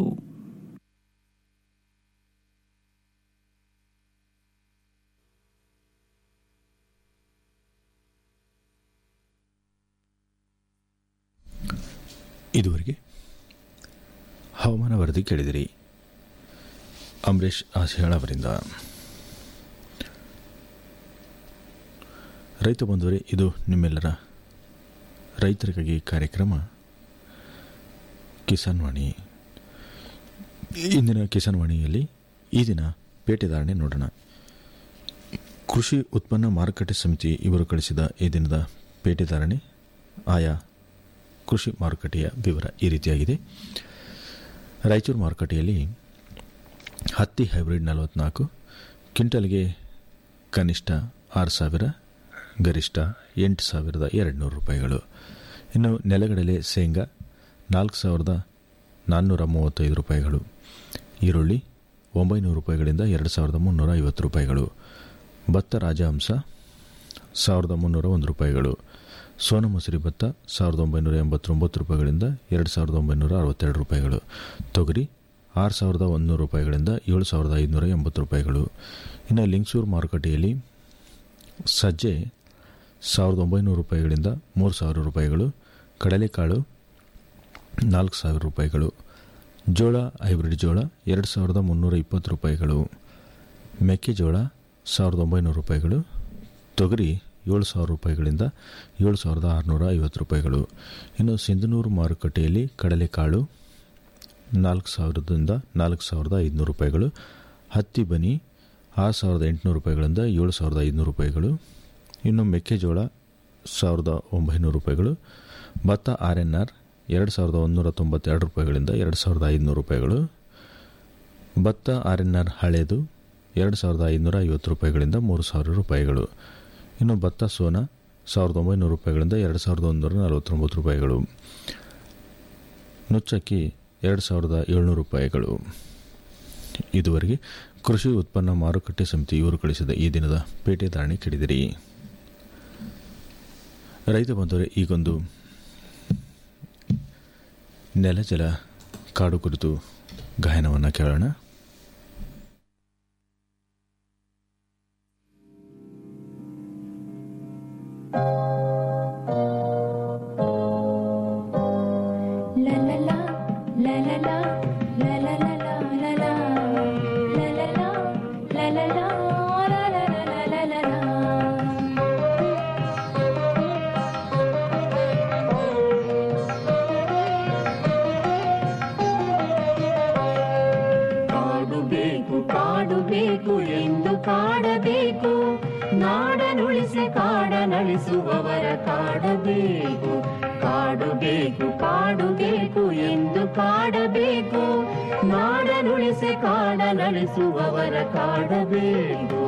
S5: ಇದುವರೆಗೆ ಹವಾಮಾನ ವರದಿ ಕೇಳಿದಿರಿ ಅಂಬರೀಷ್ ಆಶಯಾಳ್ ಅವರಿಂದ ರೈತ ಬಂಧುವರೇ ಇದು ನಿಮ್ಮೆಲ್ಲರ ರೈತರಿಗಾಗಿ ಕಾರ್ಯಕ್ರಮ ಕಿಸಾನ್ ವಾಣಿ ಇಂದಿನ ಕಿಸಾನ್ ವಾಣಿಯಲ್ಲಿ ಈ ದಿನ ಪೇಟೆದಾರಣೆ ನೋಡೋಣ ಕೃಷಿ ಉತ್ಪನ್ನ ಮಾರುಕಟ್ಟೆ ಸಮಿತಿ ಇವರು ಕಳಿಸಿದ ಈ ದಿನದ ಪೇಟೆದಾರಣೆ ಆಯಾ ಕೃಷಿ ಮಾರುಕಟ್ಟೆಯ ವಿವರ ಈ ರೀತಿಯಾಗಿದೆ ರಾಯಚೂರು ಮಾರುಕಟ್ಟೆಯಲ್ಲಿ ಹತ್ತಿ ಹೈಬ್ರಿಡ್ ನಲವತ್ನಾಲ್ಕು ಕ್ವಿಂಟಲ್ಗೆ ಕನಿಷ್ಠ ಆರು ಸಾವಿರ ಗರಿಷ್ಠ ಎಂಟು ಸಾವಿರದ ಎರಡು ನೂರು ರೂಪಾಯಿಗಳು ಇನ್ನು ನೆಲಗಡಲೆ ಶೇಂಗಾ ನಾಲ್ಕು ಸಾವಿರದ ನಾನ್ನೂರ ಮೂವತ್ತೈದು ರೂಪಾಯಿಗಳು ಈರುಳ್ಳಿ ಒಂಬೈನೂರು ರೂಪಾಯಿಗಳಿಂದ ಎರಡು ಸಾವಿರದ ಮುನ್ನೂರ ಐವತ್ತು ರೂಪಾಯಿಗಳು ಭತ್ತ ರಾಜಹಂಸ ಸಾವಿರದ ಮುನ್ನೂರ ಒಂದು ರೂಪಾಯಿಗಳು ಸೋನ ಮಸೂರಿ ಭತ್ತ ಸಾವಿರದ ಒಂಬೈನೂರ ಎಂಬತ್ತೊಂಬತ್ತು ರೂಪಾಯಿಗಳಿಂದ ಎರಡು ಸಾವಿರದ ಒಂಬೈನೂರ ಅರವತ್ತೆರಡು ರೂಪಾಯಿಗಳು ತೊಗರಿ ಆರು ಸಾವಿರದ ಒಂದುನೂರು ರೂಪಾಯಿಗಳಿಂದ ಏಳು ಸಾವಿರದ ಐದುನೂರ ಎಂಬತ್ತು ರೂಪಾಯಿಗಳು ಇನ್ನು ಲಿಂಗ್ಸೂರು ಮಾರುಕಟ್ಟೆಯಲ್ಲಿ ಸಜ್ಜೆ ಸಾವಿರದ ಒಂಬೈನೂರು ರೂಪಾಯಿಗಳಿಂದ ಮೂರು ಸಾವಿರ ರೂಪಾಯಿಗಳು ಕಡಲೆಕಾಳು ನಾಲ್ಕು ಸಾವಿರ ರೂಪಾಯಿಗಳು ಜೋಳ ಹೈಬ್ರಿಡ್ ಜೋಳ ಎರಡು ಸಾವಿರದ ಮುನ್ನೂರ ಇಪ್ಪತ್ತು ರೂಪಾಯಿಗಳು ಮೆಕ್ಕೆಜೋಳ ಸಾವಿರದ ಒಂಬೈನೂರು ರೂಪಾಯಿಗಳು ತೊಗರಿ ಏಳು ಸಾವಿರ ರೂಪಾಯಿಗಳಿಂದ ಏಳು ಸಾವಿರದ ಆರುನೂರ ಐವತ್ತು ರೂಪಾಯಿಗಳು ಇನ್ನು ಸಿಂಧನೂರು ಮಾರುಕಟ್ಟೆಯಲ್ಲಿ ಕಡಲೆಕಾಳು ನಾಲ್ಕು ಸಾವಿರದಿಂದ ನಾಲ್ಕು ಸಾವಿರದ ಐದುನೂರು ರೂಪಾಯಿಗಳು ಹತ್ತಿ ಬನಿ ಆರು ಸಾವಿರದ ಎಂಟುನೂರು ರೂಪಾಯಿಗಳಿಂದ ಏಳು ಸಾವಿರದ ಐದುನೂರು ರೂಪಾಯಿಗಳು ಇನ್ನು ಮೆಕ್ಕೆಜೋಳ ಸಾವಿರದ ಒಂಬೈನೂರು ರೂಪಾಯಿಗಳು ಭತ್ತ ಆರ್ ಎನ್ ಆರ್ ಎರಡು ಸಾವಿರದ ಒಂದುನೂರ ತೊಂಬತ್ತೆರಡು ರೂಪಾಯಿಗಳಿಂದ ಎರಡು ಸಾವಿರದ ಐದುನೂರು ರೂಪಾಯಿಗಳು ಭತ್ತ ಆರ್ ಎನ್ ಆರ್ ಹಳೇದು ಎರಡು ಸಾವಿರದ ಐದುನೂರ ಐವತ್ತು ರೂಪಾಯಿಗಳಿಂದ ಮೂರು ಸಾವಿರ ರೂಪಾಯಿಗಳು ಇನ್ನು ಭತ್ತ ಸೋನಾ ಸಾವಿರದ ಒಂಬೈನೂರು ರೂಪಾಯಿಗಳಿಂದ ಎರಡು ಸಾವಿರದ ಒಂದೂರ ನಲವತ್ತೊಂಬತ್ತು ರೂಪಾಯಿಗಳು ನುಚ್ಚಕ್ಕಿ ಎರಡು ಸಾವಿರದ ಏಳ್ನೂರು ರೂಪಾಯಿಗಳು ಇದುವರೆಗೆ ಕೃಷಿ ಉತ್ಪನ್ನ ಮಾರುಕಟ್ಟೆ ಸಮಿತಿ ಇವರು ಕಳಿಸಿದ ಈ ದಿನದ ಪೇಟೆ ಧಾರಣೆ ಕೆಡಿದಿರಿ ರೈತ ಬಂದವರೇ ಈಗೊಂದು ನೆಲ ಜಲ ಕಾಡು ಕುರಿತು ಗಾಯನವನ್ನು ಕೇಳೋಣ
S4: La la la, la la la, la la la la la la, la la la, la la la, la la la la la la
S16: ಕಾಡು ಬೇಕು ಕಾಡು ಬೇಕು ಎಂದು ಕಾಡಬೇಕು ನಾಡನುಳಿಸಿ ಕಾಡನಳಿಸುವವರ ಕಾಡಬೇಕು ಕಾಡು ಬೇಕು ಕಾಡು ಬೇಕು ಎಂದು ಕಾಡಬೇಕು ನಾಡನುಳಿಸಿ ಕಾಡನಳಿಸುವವರ ಕಾಡಬೇಕು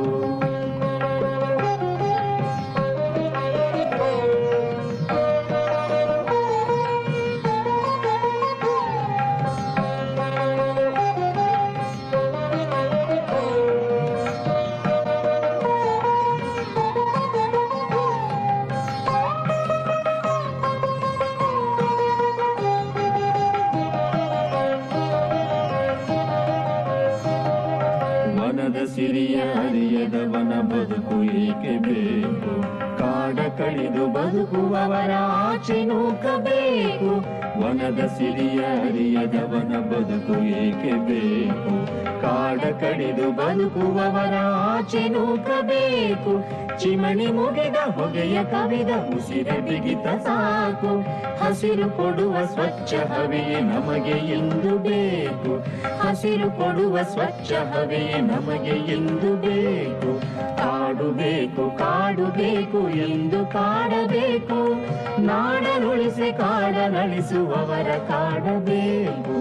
S16: ವನದ ಸಿರಿಯ ಅರಿಯದವನ ಬದುಕು ಏಕೆ ಬೇಕು ಕಾಡ ಕಡಿದು ಬದುಕುವವರ ಆಚೆ ನೂಕಬೇಕು ವನದ ಸಿರಿಯ ಅರಿಯದವನ ಬದುಕು ಏಕೆ ಬೇಕು ಕಾಡ ಕಡಿದು ಬದುಕುವವರ ಆಚೆ ನೂಕಬೇಕು ಚಿಮಣಿ ಮುಗಿದ ಹೊಗೆಯ ಕವಿದ ಉಸಿರ ಬಿಗಿತ ಸಾಕು ಹಸಿರು ಕೊಡುವ ಸ್ವಚ್ಛ ಹವೆಯೇ ನಮಗೆ ಎಂದು ಬೇಕು ಹಸಿರು ಕೊಡುವ ಸ್ವಚ್ಛ ಹವೆಯೇ ನಮಗೆ ಎಂದು ಬೇಕು ಕಾಡು ಬೇಕು ಕಾಡು ಬೇಕು ಎಂದು ಕಾಡಬೇಕು ನಾಡನುಳಿಸಿ ಕಾಡನಳಿಸುವವರ ಕಾಡಬೇಕು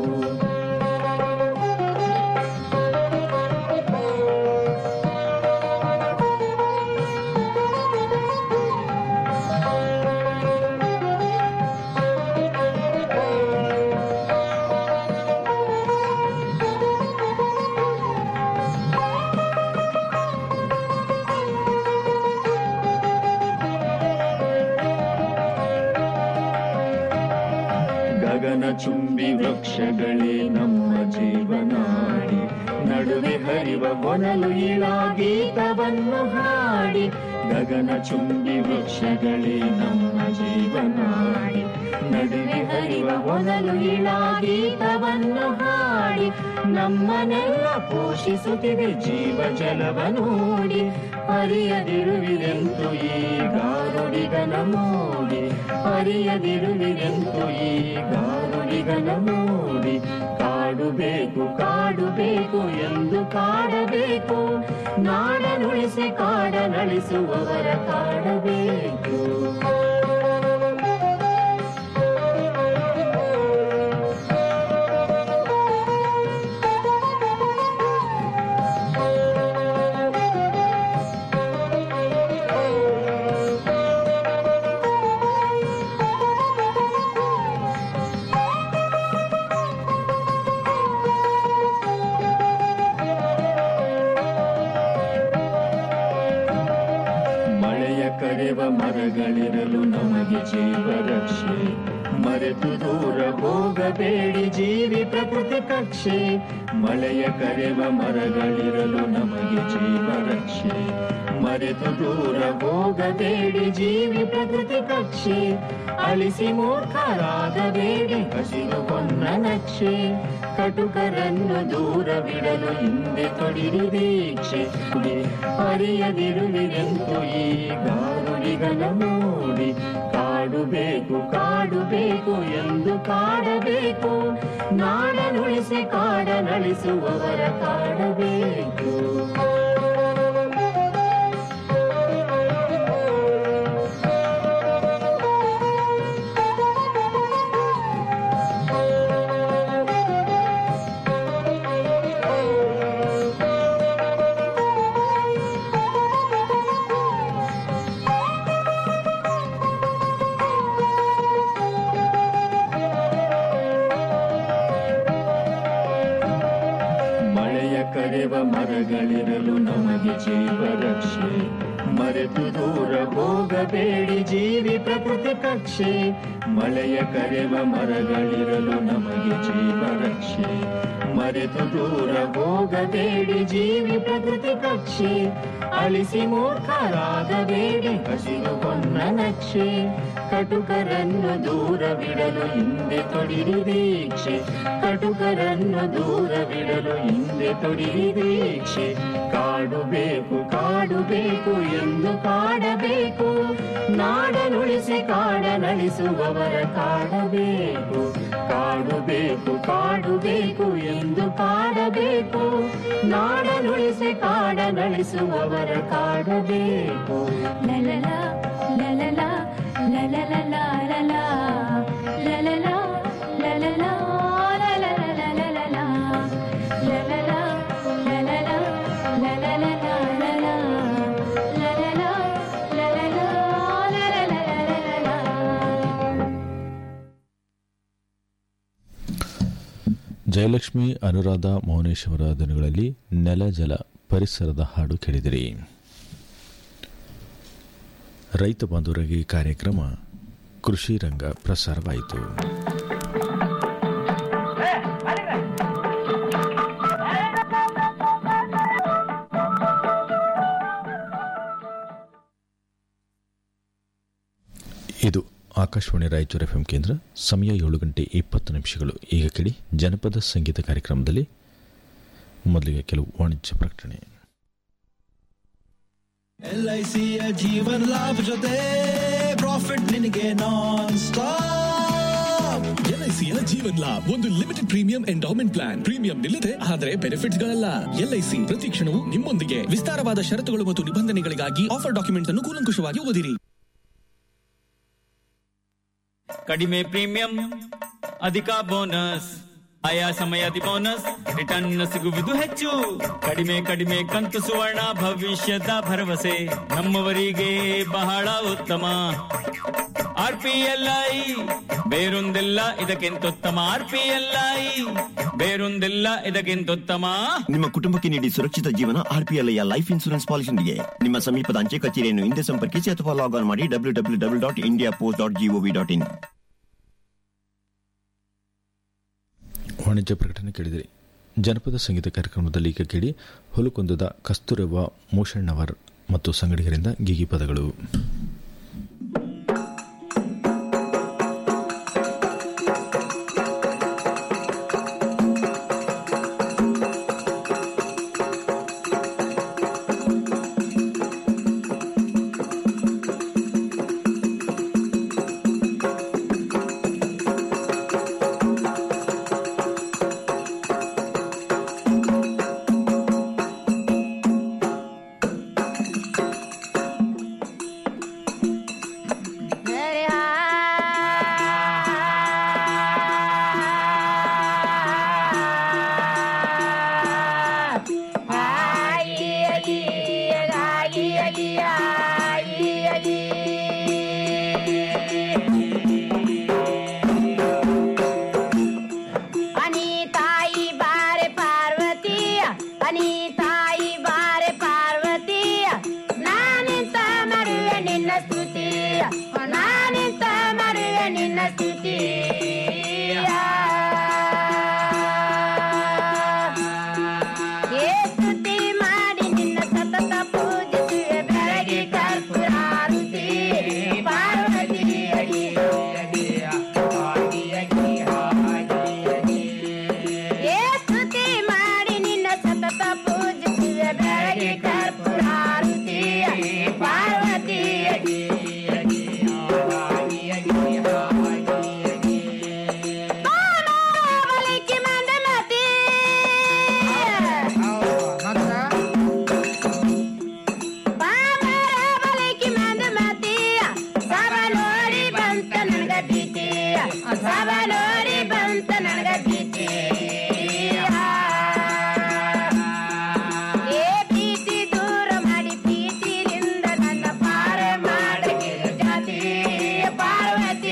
S16: ಗಗನ ಚುಂಬಿ ವೃಕ್ಷಗಳೇ ನಮ್ಮ ಜೀವನಾಡಿ ನಡುವೆ ಹರಿವ ಕೊನಲು ಇಳಾ ಗೀತವನ್ನು ಹಾಡಿ ಗಗನ ಚುಂಬಿ ವೃಕ್ಷಗಳೇ ನಮ್ಮ ಜೀವನಾಡಿ ನಡುವೆ ಹರಿವ ಹೊನಲು ಇಳಾ ಗೀತವನ್ನು ಹಾಡಿ ನಮ್ಮನ್ನೆಲ್ಲ ಪೋಷಿಸುತ್ತಿದೆ ಜೀವ ಜಲವ ನೋಡಿ ಹರಿಯದಿರುವಿರೆಂತು ಈ ಗಾರುಡಿಗನ ಮೋಡಿ ಹರಿಯದಿರುವಿರೆಂತು ಈ ಗಾರುಡಿಗನ ಮೋಡಿ ಕಾಡು ಬೇಕು ಕಾಡು ಬೇಕು ಎಂದು ಕಾಡಬೇಕು ನಾಡನುಳಿಸಿ ಕಾಡನಳಿಸುವವರ ಕಾಡಬೇಕು ಮಳೆಯ ಕರೆವ ಮರಗಳಿರಲು ನಮಗೆ ಜೀವ ರಕ್ಷೆ ಮರೆತು ದೂರ ಹೋಗಬೇಡಿ ಜೀವಿ ಪ್ರಕೃತಿ ಕಕ್ಷೆ ಮಳೆಯ ಕರೆವ ಮರಗಳಿರಲು ನಮಗೆ ಜೀವ ರಕ್ಷೆ ಮರೆತು ದೂರ ಹೋಗಬೇಡಿ ಜೀವಿ ಪ್ರಕೃತಿ ಕಕ್ಷೆ ಅಳಿಸಿ ಮೂರ್ಖರಾಗಬೇಡಿ ಹಸಿರು ಹೊನ್ನ ನಕ್ಷೆ ಕಟುಕರನ್ನು ದೂರವಿಡಲು ಹಿಂದೆ ತೊಡಿರಿ ದೀಕ್ಷೆ ಅರಿಯದಿರುವಿರೆಂತು ಈ ಗಾರುಡಿಗನ ನೋಡಿ ಕಾಡು ಬೇಕು ಕಾಡು ಬೇಕು ಎಂದು ಕಾಡಬೇಕು ನಾಡನುಳಿಸಿ ಕಾಡನಳಿಸುವವರ ಕಾಡಬೇಕು ಮರಗಳಿರಲು ನಮಗೆ ಜೀವರಕ್ಷೆ ಮರೆತು ದೂರ ಹೋಗಬೇಡಿ ಜೀವಿ ಪ್ರಕೃತಿ ಕಕ್ಷೆ ಮಳೆಯ ಕರೆವ ಮರಗಳಿರಲು ನಮಗೆ ಜೀವರಕ್ಷೆ ಮರೆತು ದೂರ ಹೋಗಬೇಡಿ ಜೀವಿ ಪ್ರಕೃತಿ ಕಕ್ಷೆ ಅಳಿಸಿ ಮೂರ್ಖರಾಗಬೇಡಿ ಹಸಿರು ಹೊನ್ನ ನಕ್ಷೆ ಕಟುಕರನ್ನು ದೂರವಿಡಲು ಹಿಂದೆ ತೊಡಿರಿ ದೀಕ್ಷೆ ಕಟುಕರನ್ನು ದೂರವಿಡಲು ಹಿಂದೆ ತೊಡಿರಿ ದೀಕ್ಷೆ ಕಾಡು ಬೇಕು ಕಾಡು ಬೇಕು ಎಂದು ಕಾಡಬೇಕು ನಾಡನುಳಿಸಿ ಕಾಡನಳಿಸುವವರ ಕಾಡಬೇಕು ಕಾಡು ಬೇಕು ಕಾಡು ಬೇಕು ಎಂದು ಕಾಡಬೇಕು ನಾಡನುಳಿಸಿ ಕಾಡನಳಿಸುವವರ ಕಾಡಬೇಕು
S4: ಲಲಲ ಲಲಲ ಲಲಲ ಲಲಲ ಲಲಲ ಲಲಲ ಲಲಲ ಲಲಲ ಲಲಲ ಲಲಲ ಲಲಲ ಲಲಲ ಲಲಲ ಲಲಲ
S5: ಜಯಲಕ್ಷ್ಮಿ ಅನುರಾಧ ಮೌನೇಶ್ ಅವರ ಧ್ವನಿಗಳಲ್ಲಿ ನೆಲ ಜಲ ಪರಿಸರದ ಹಾಡು ಕೇಳಿದಿರಿ ರೈತ ಬಾಂಧವರಿಗೆ ಈ ಕಾರ್ಯಕ್ರಮ ಕೃಷಿ ರಂಗ ಪ್ರಸಾರವಾಯಿತು ಇದು ಆಕಾಶವಾಣಿ ರಾಯಚೂರು ಎಫ್ಎಂ ಕೇಂದ್ರ ಸಮಯ ಏಳು ಗಂಟೆ ಇಪ್ಪತ್ತು ನಿಮಿಷಗಳು ಈಗ ಕೇಳಿ ಜನಪದ ಸಂಗೀತ ಕಾರ್ಯಕ್ರಮದಲ್ಲಿ ಮೊದಲಿಗೆ ಕೆಲವು ವಾಣಿಜ್ಯ ಪ್ರಕಟಣೆ
S17: ಎಲ್ಐಸಿಯ ಜೀವನ್ ಲಾಭ ಜೊತೆ ಪ್ರಾಫಿಟ್ ನಿನಗೆ ನಾನ್ ಸ್ಟಾಪ್
S18: ಎಲ್ಐಸಿಯ ಜೀವನ್ ಲಾಭ್ ಒಂದು limited premium endowment plan premium ನಿಲ್ಲದೆ ಆದರೆ ಬೆನಿಫಿಟ್ಸ್ ಗಳಲ್ಲ ಎಲ್ಐಸಿ ಪ್ರತಿ ಕ್ಷಣವೂ ನಿಮ್ಮೊಂದಿಗೆ ವಿಸ್ತಾರವಾದ ಷರತ್ತುಗಳು ಮತ್ತು ನಿಬಂಧನೆಗಳಿಗಾಗಿ ಆಫರ್ ಡಾಕ್ಯುಮೆಂಟ್ಸ್ ಅನ್ನು ಕೂಲಂಕುಷವಾಗಿ ಓದಿರಿ
S19: ಕಡಿಮೆ ಪ್ರೀಮಿಯಂ ಅಧಿಕ ಬೋನಸ್ ಆಯಾ ಸಮಯದಿ ಬೋನಸ್ ರಿಟರ್ನ್ ಸಿಗುವುದು ಹೆಚ್ಚು ಕಡಿಮೆ ಕಡಿಮೆ ಕಂತು ಸುವರ್ಣ ಭವಿಷ್ಯದ ಭರವಸೆ ನಮ್ಮವರಿಗೆ ಬಹಳ ಉತ್ತಮ ಆರ್ ಪಿ ಎಲ್ ಐ ಬೇರೊಂದಿಲ್ಲ ಇದಕ್ಕಿಂತುತ್ತಮ ಆರ್ ಪಿ ಎಲ್ ಐ ಬೇರೊಂದಿಲ್ಲ ಇದಕ್ಕಿಂತುತ್ತಮ
S7: ನಿಮ್ಮ ಕುಟುಂಬಕ್ಕೆ ನೀಡಿ ಸುರಕ್ಷಿತ ಜೀವನ ಆರ್ಪಿಎಲ್ಐಯ ಲೈಫ್ ಇನ್ಸೂರೆನ್ಸ್ ಪಾಲಿಸಿಯೊಂದಿಗೆ ನಿಮ್ಮ ಸಮೀಪದ ಅಂಚೆ ಕಚೇರಿಯನ್ನು ಹಿಂದೆ ಸಂಪರ್ಕಿಸಿ ಅಥವಾ ಲಾಗ್ ಆನ್ ಮಾಡಿ W W W dot India Post dot G O V dot in
S5: ವಾಣಿಜ್ಯ ಪ್ರಕಟಣೆ ಕೇಳಿದಿರಿ ಜನಪದ ಸಂಗೀತ ಕಾರ್ಯಕ್ರಮದಲ್ಲಿ ಈಗ ಕೇಳಿ ಹುಲುಕುಂದದ ಕಸ್ತೂರವ್ವ ಮೂಷಣ್ಣವರ್ ಮತ್ತು ಸಂಗಡಿಗರಿಂದ ಗೀಗಿ ಪದಗಳು
S20: ಅನಿತಾಯಿ ಬಾರೆ ಪಾರ್ವತಿಯ ಅನಿತಾಯಿ ಬಾರೆ ಪಾರ್ವತಿಯ ನಾನಿಂತ ಮರುವೆ ನಿನ್ನ ಸ್ತುತಿಯ ನಾನಿಂತ ಮರುವೆ ನಿನ್ನ ಸ್ತುತಿಯ ಏ ಸ್ತುತಿ ಮಾಡಿ ನಿನ್ನ ಸತತ ಪೂಜಿಸುವೆ ಬೆಳಗಿ ಕರ್ಪುರಾರುತಿ ಪಾರ್ವತಿ ಏ ಸ್ತುತಿ ಮಾಡಿ ನಿನ್ನ ಸತತ ಪೂಜಿಸುವೆ ಬೆಳಗಿ ಕರ್ಪುರಾರುತಿ ಪಾರ್ವತಿ ಬಲಿಕೆ ಮಂದಮತಿ ಪಾಮರ ಬಲಿಕೆ ಮಂದಮತಿಯ ಸಭ ನೋಡಿ ಬಂತ ನನಗ ಭೀತಿಯ ಸಭ ನೋಡಿ ಬಂತ ನನಗ ಭೀತಿಯ ಏ ಭೀತಿ ದೂರ ಮಾಡಿ ಪ್ರೀತಿಯಿಂದ ನನ್ನ ಪಾರ ಮಾಡಗೆ ಜಾತಿ ಪಾರ್ವತಿ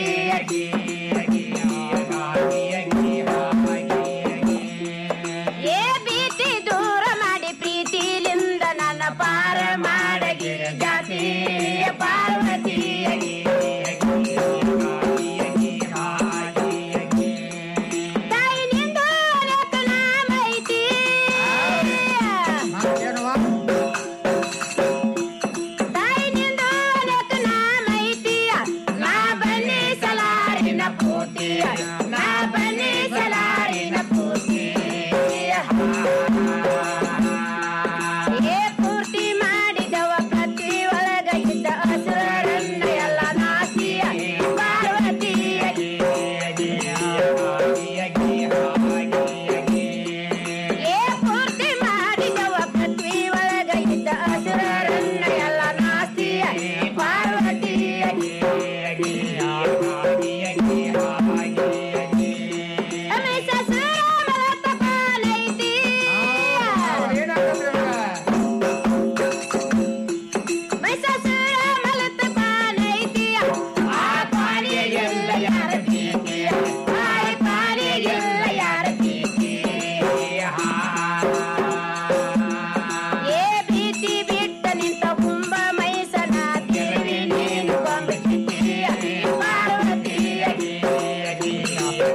S20: ಏ ಭೀತಿ ದೂರ ಮಾಡಿ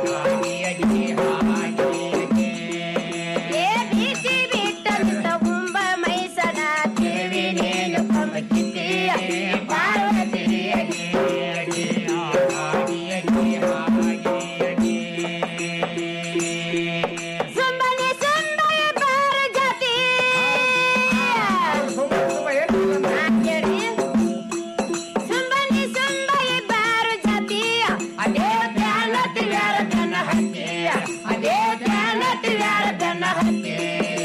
S20: ಏ ಬೀಸಿ ಬಿಟ್ಟಂತ ಉಂಬ ಮೈಸನ ದೇವಿ ನೀನು ಕಮಕಿದ್ದೀಯ ಸುಮ್ಮನೆ ಸುಮ್ಮನೆ ಬಾರ ಜಾತಿ ಕೇಳಿ ಸುಮ್ಮನೆ ಸುಮ್ಮನೆ ಬಾರ ಜಾತಿ ಅದೇ ಧ್ಯಾನ ತಿಳ್ಯಾರ ದನ ಹತ್ತಿ ಅದೇ ಧ್ಯಾನ ತಿಳ್ಯಾರ ದನ ಹತ್ತಿ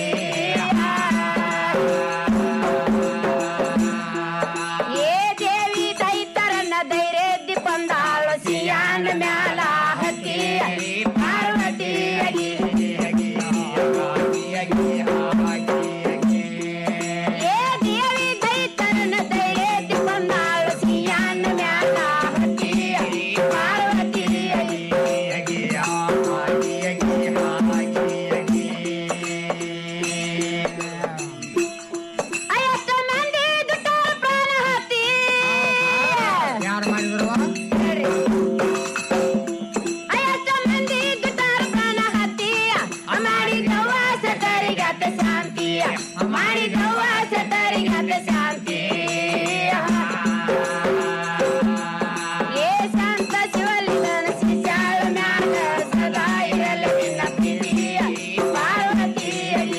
S20: ಏ ದೇವಿ ದೈತರನ್ನ ಧೈರ್ಯದ್ದಿ ಬಂದಾಳು ಸಿಯಾನ ಮ್ಯಾಲ ಹತ್ತಿ ಪಾರ್ವತಿ ಏ ದೇವಿ ದೈತರನ್ನ ಧೈರ್ಯದ್ದಿ ಬಂದಾಳು ಸಿಯಾನ ಮ್ಯಾಲ ಹತ್ತಿ ಪಾರ್ವತಿ ಐವತ್ತು ಮಂದಿ ದುಡ್ಡರ ಪ್ರಾಣ ಹತ್ತಿ ಯಾರು ಮಾಡಿದ್ರು ಐವತ್ತು ಮಂದಿ ದುಡ್ಡರ ಪ್ರಾಣ ಹತ್ತಿ ಮಾಡಿದವ ಸತರಿಗತ ಶಾಂತಿ ಮಾಡಿದವ ಸತರಿಗತ ಶಾಂತಿ ಏ ಶಾಂತ ಶಿವಲಿಂಗನ ಶಿಶಾಳ ಮ್ಯಾಗ ಸದಾ ಇರಲಿ ನಿನ್ನ ಪ್ರೀತಿಯ ಪಾರ್ವತಿ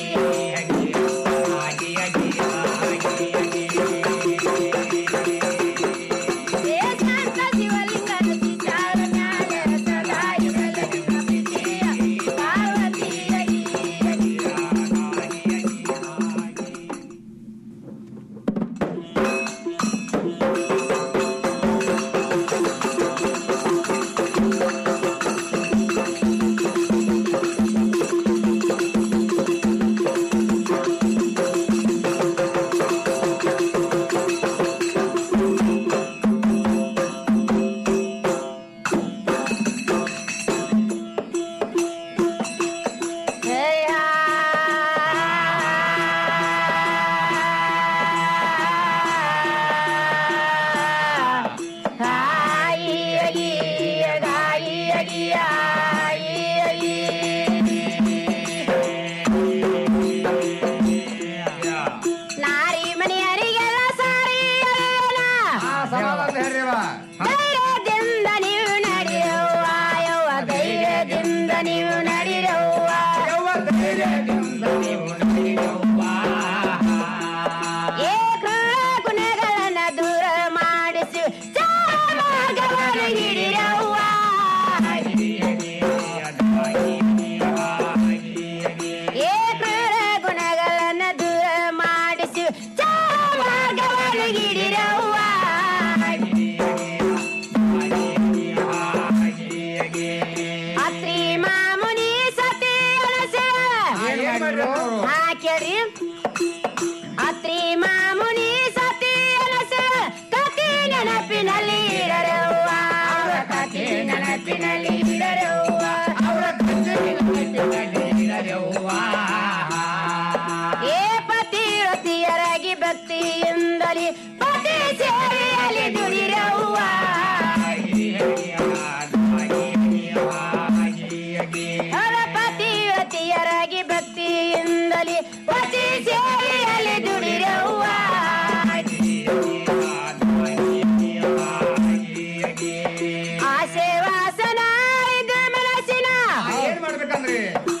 S20: ಏ ಶಾಂತ ಶಿವಲಿಂಗನ ಶಿಶಾಳ ಮ್ಯಾಗ ಸದಾ ಇರಲಿ ನಿನ್ನ ಪ್ರೀತಿಯ ಪಾರ್ವತಿ ನಾರಿ ಮನೆಯರಿಗೆಲ್ಲ ಸಾರಿ ಧೈರ್ಯದಿಂದ ನೀವು ನಡೆಯವ್ವ ಯವ್ವ ಧೈರ್ಯದಿಂದ ನೀವು ನಡೆಯವ್ವ ಧೈರ್ಯದಿಂದ ನೀವು ಏ ಕ್ರೂರ ಗುಣಗಳನ್ನ ದೂರ ಮಾಡಿಸಿ ಮಾರ್ಗವನ್ನು ಹಿಡಿಯವ್ವ ಏ ಕ್ರೂರ ಗುಣಗಳನ್ನ ದೂರ ಮಾಡಿಸಿ ಮಾರ್ಗವನ್ನು ಹಿಡಿಯವ್ವ ಅತ್ರಿ ಮಾಮುನಿ ಸತಿ ಹಾಕ್ಯರಿ ಅತ್ರಿ ಮಾಮುನಿ ಸತಿ ಕತಿ ನೆನಪಿನಲ್ಲಿ ಇಡರವ್ವ ಅವರ ಕತಿ ನೆನಪಿನಲ್ಲಿ ಇಡರವ್ವ ಅವರ ಕತಿ ನೆನಪಿನಲ್ಲಿ ಇಡರವ್ವ ಏ ಪತಿರತಿಯರಾಗಿ ಭಕ್ತಿಯಿಂದಲೇ ಪತಿ ಸೇವೆಯಲ್ಲಿ ದುಡಿರವ್ವ ಅವರ ಪತಿಯತಿಯರಾಗಿ ಭಕ್ತಿಯಿಂದಲೇ ಪತಿ ಸೇವೆಯಲ್ಲಿ ದುಡಿರವ್ವ ಆಸೆ ವಾಸನ ಇದು ಮನಸ್ಸಿನ ಏನ್ ಮಾಡ್ಬೇಕಂದ್ರಿ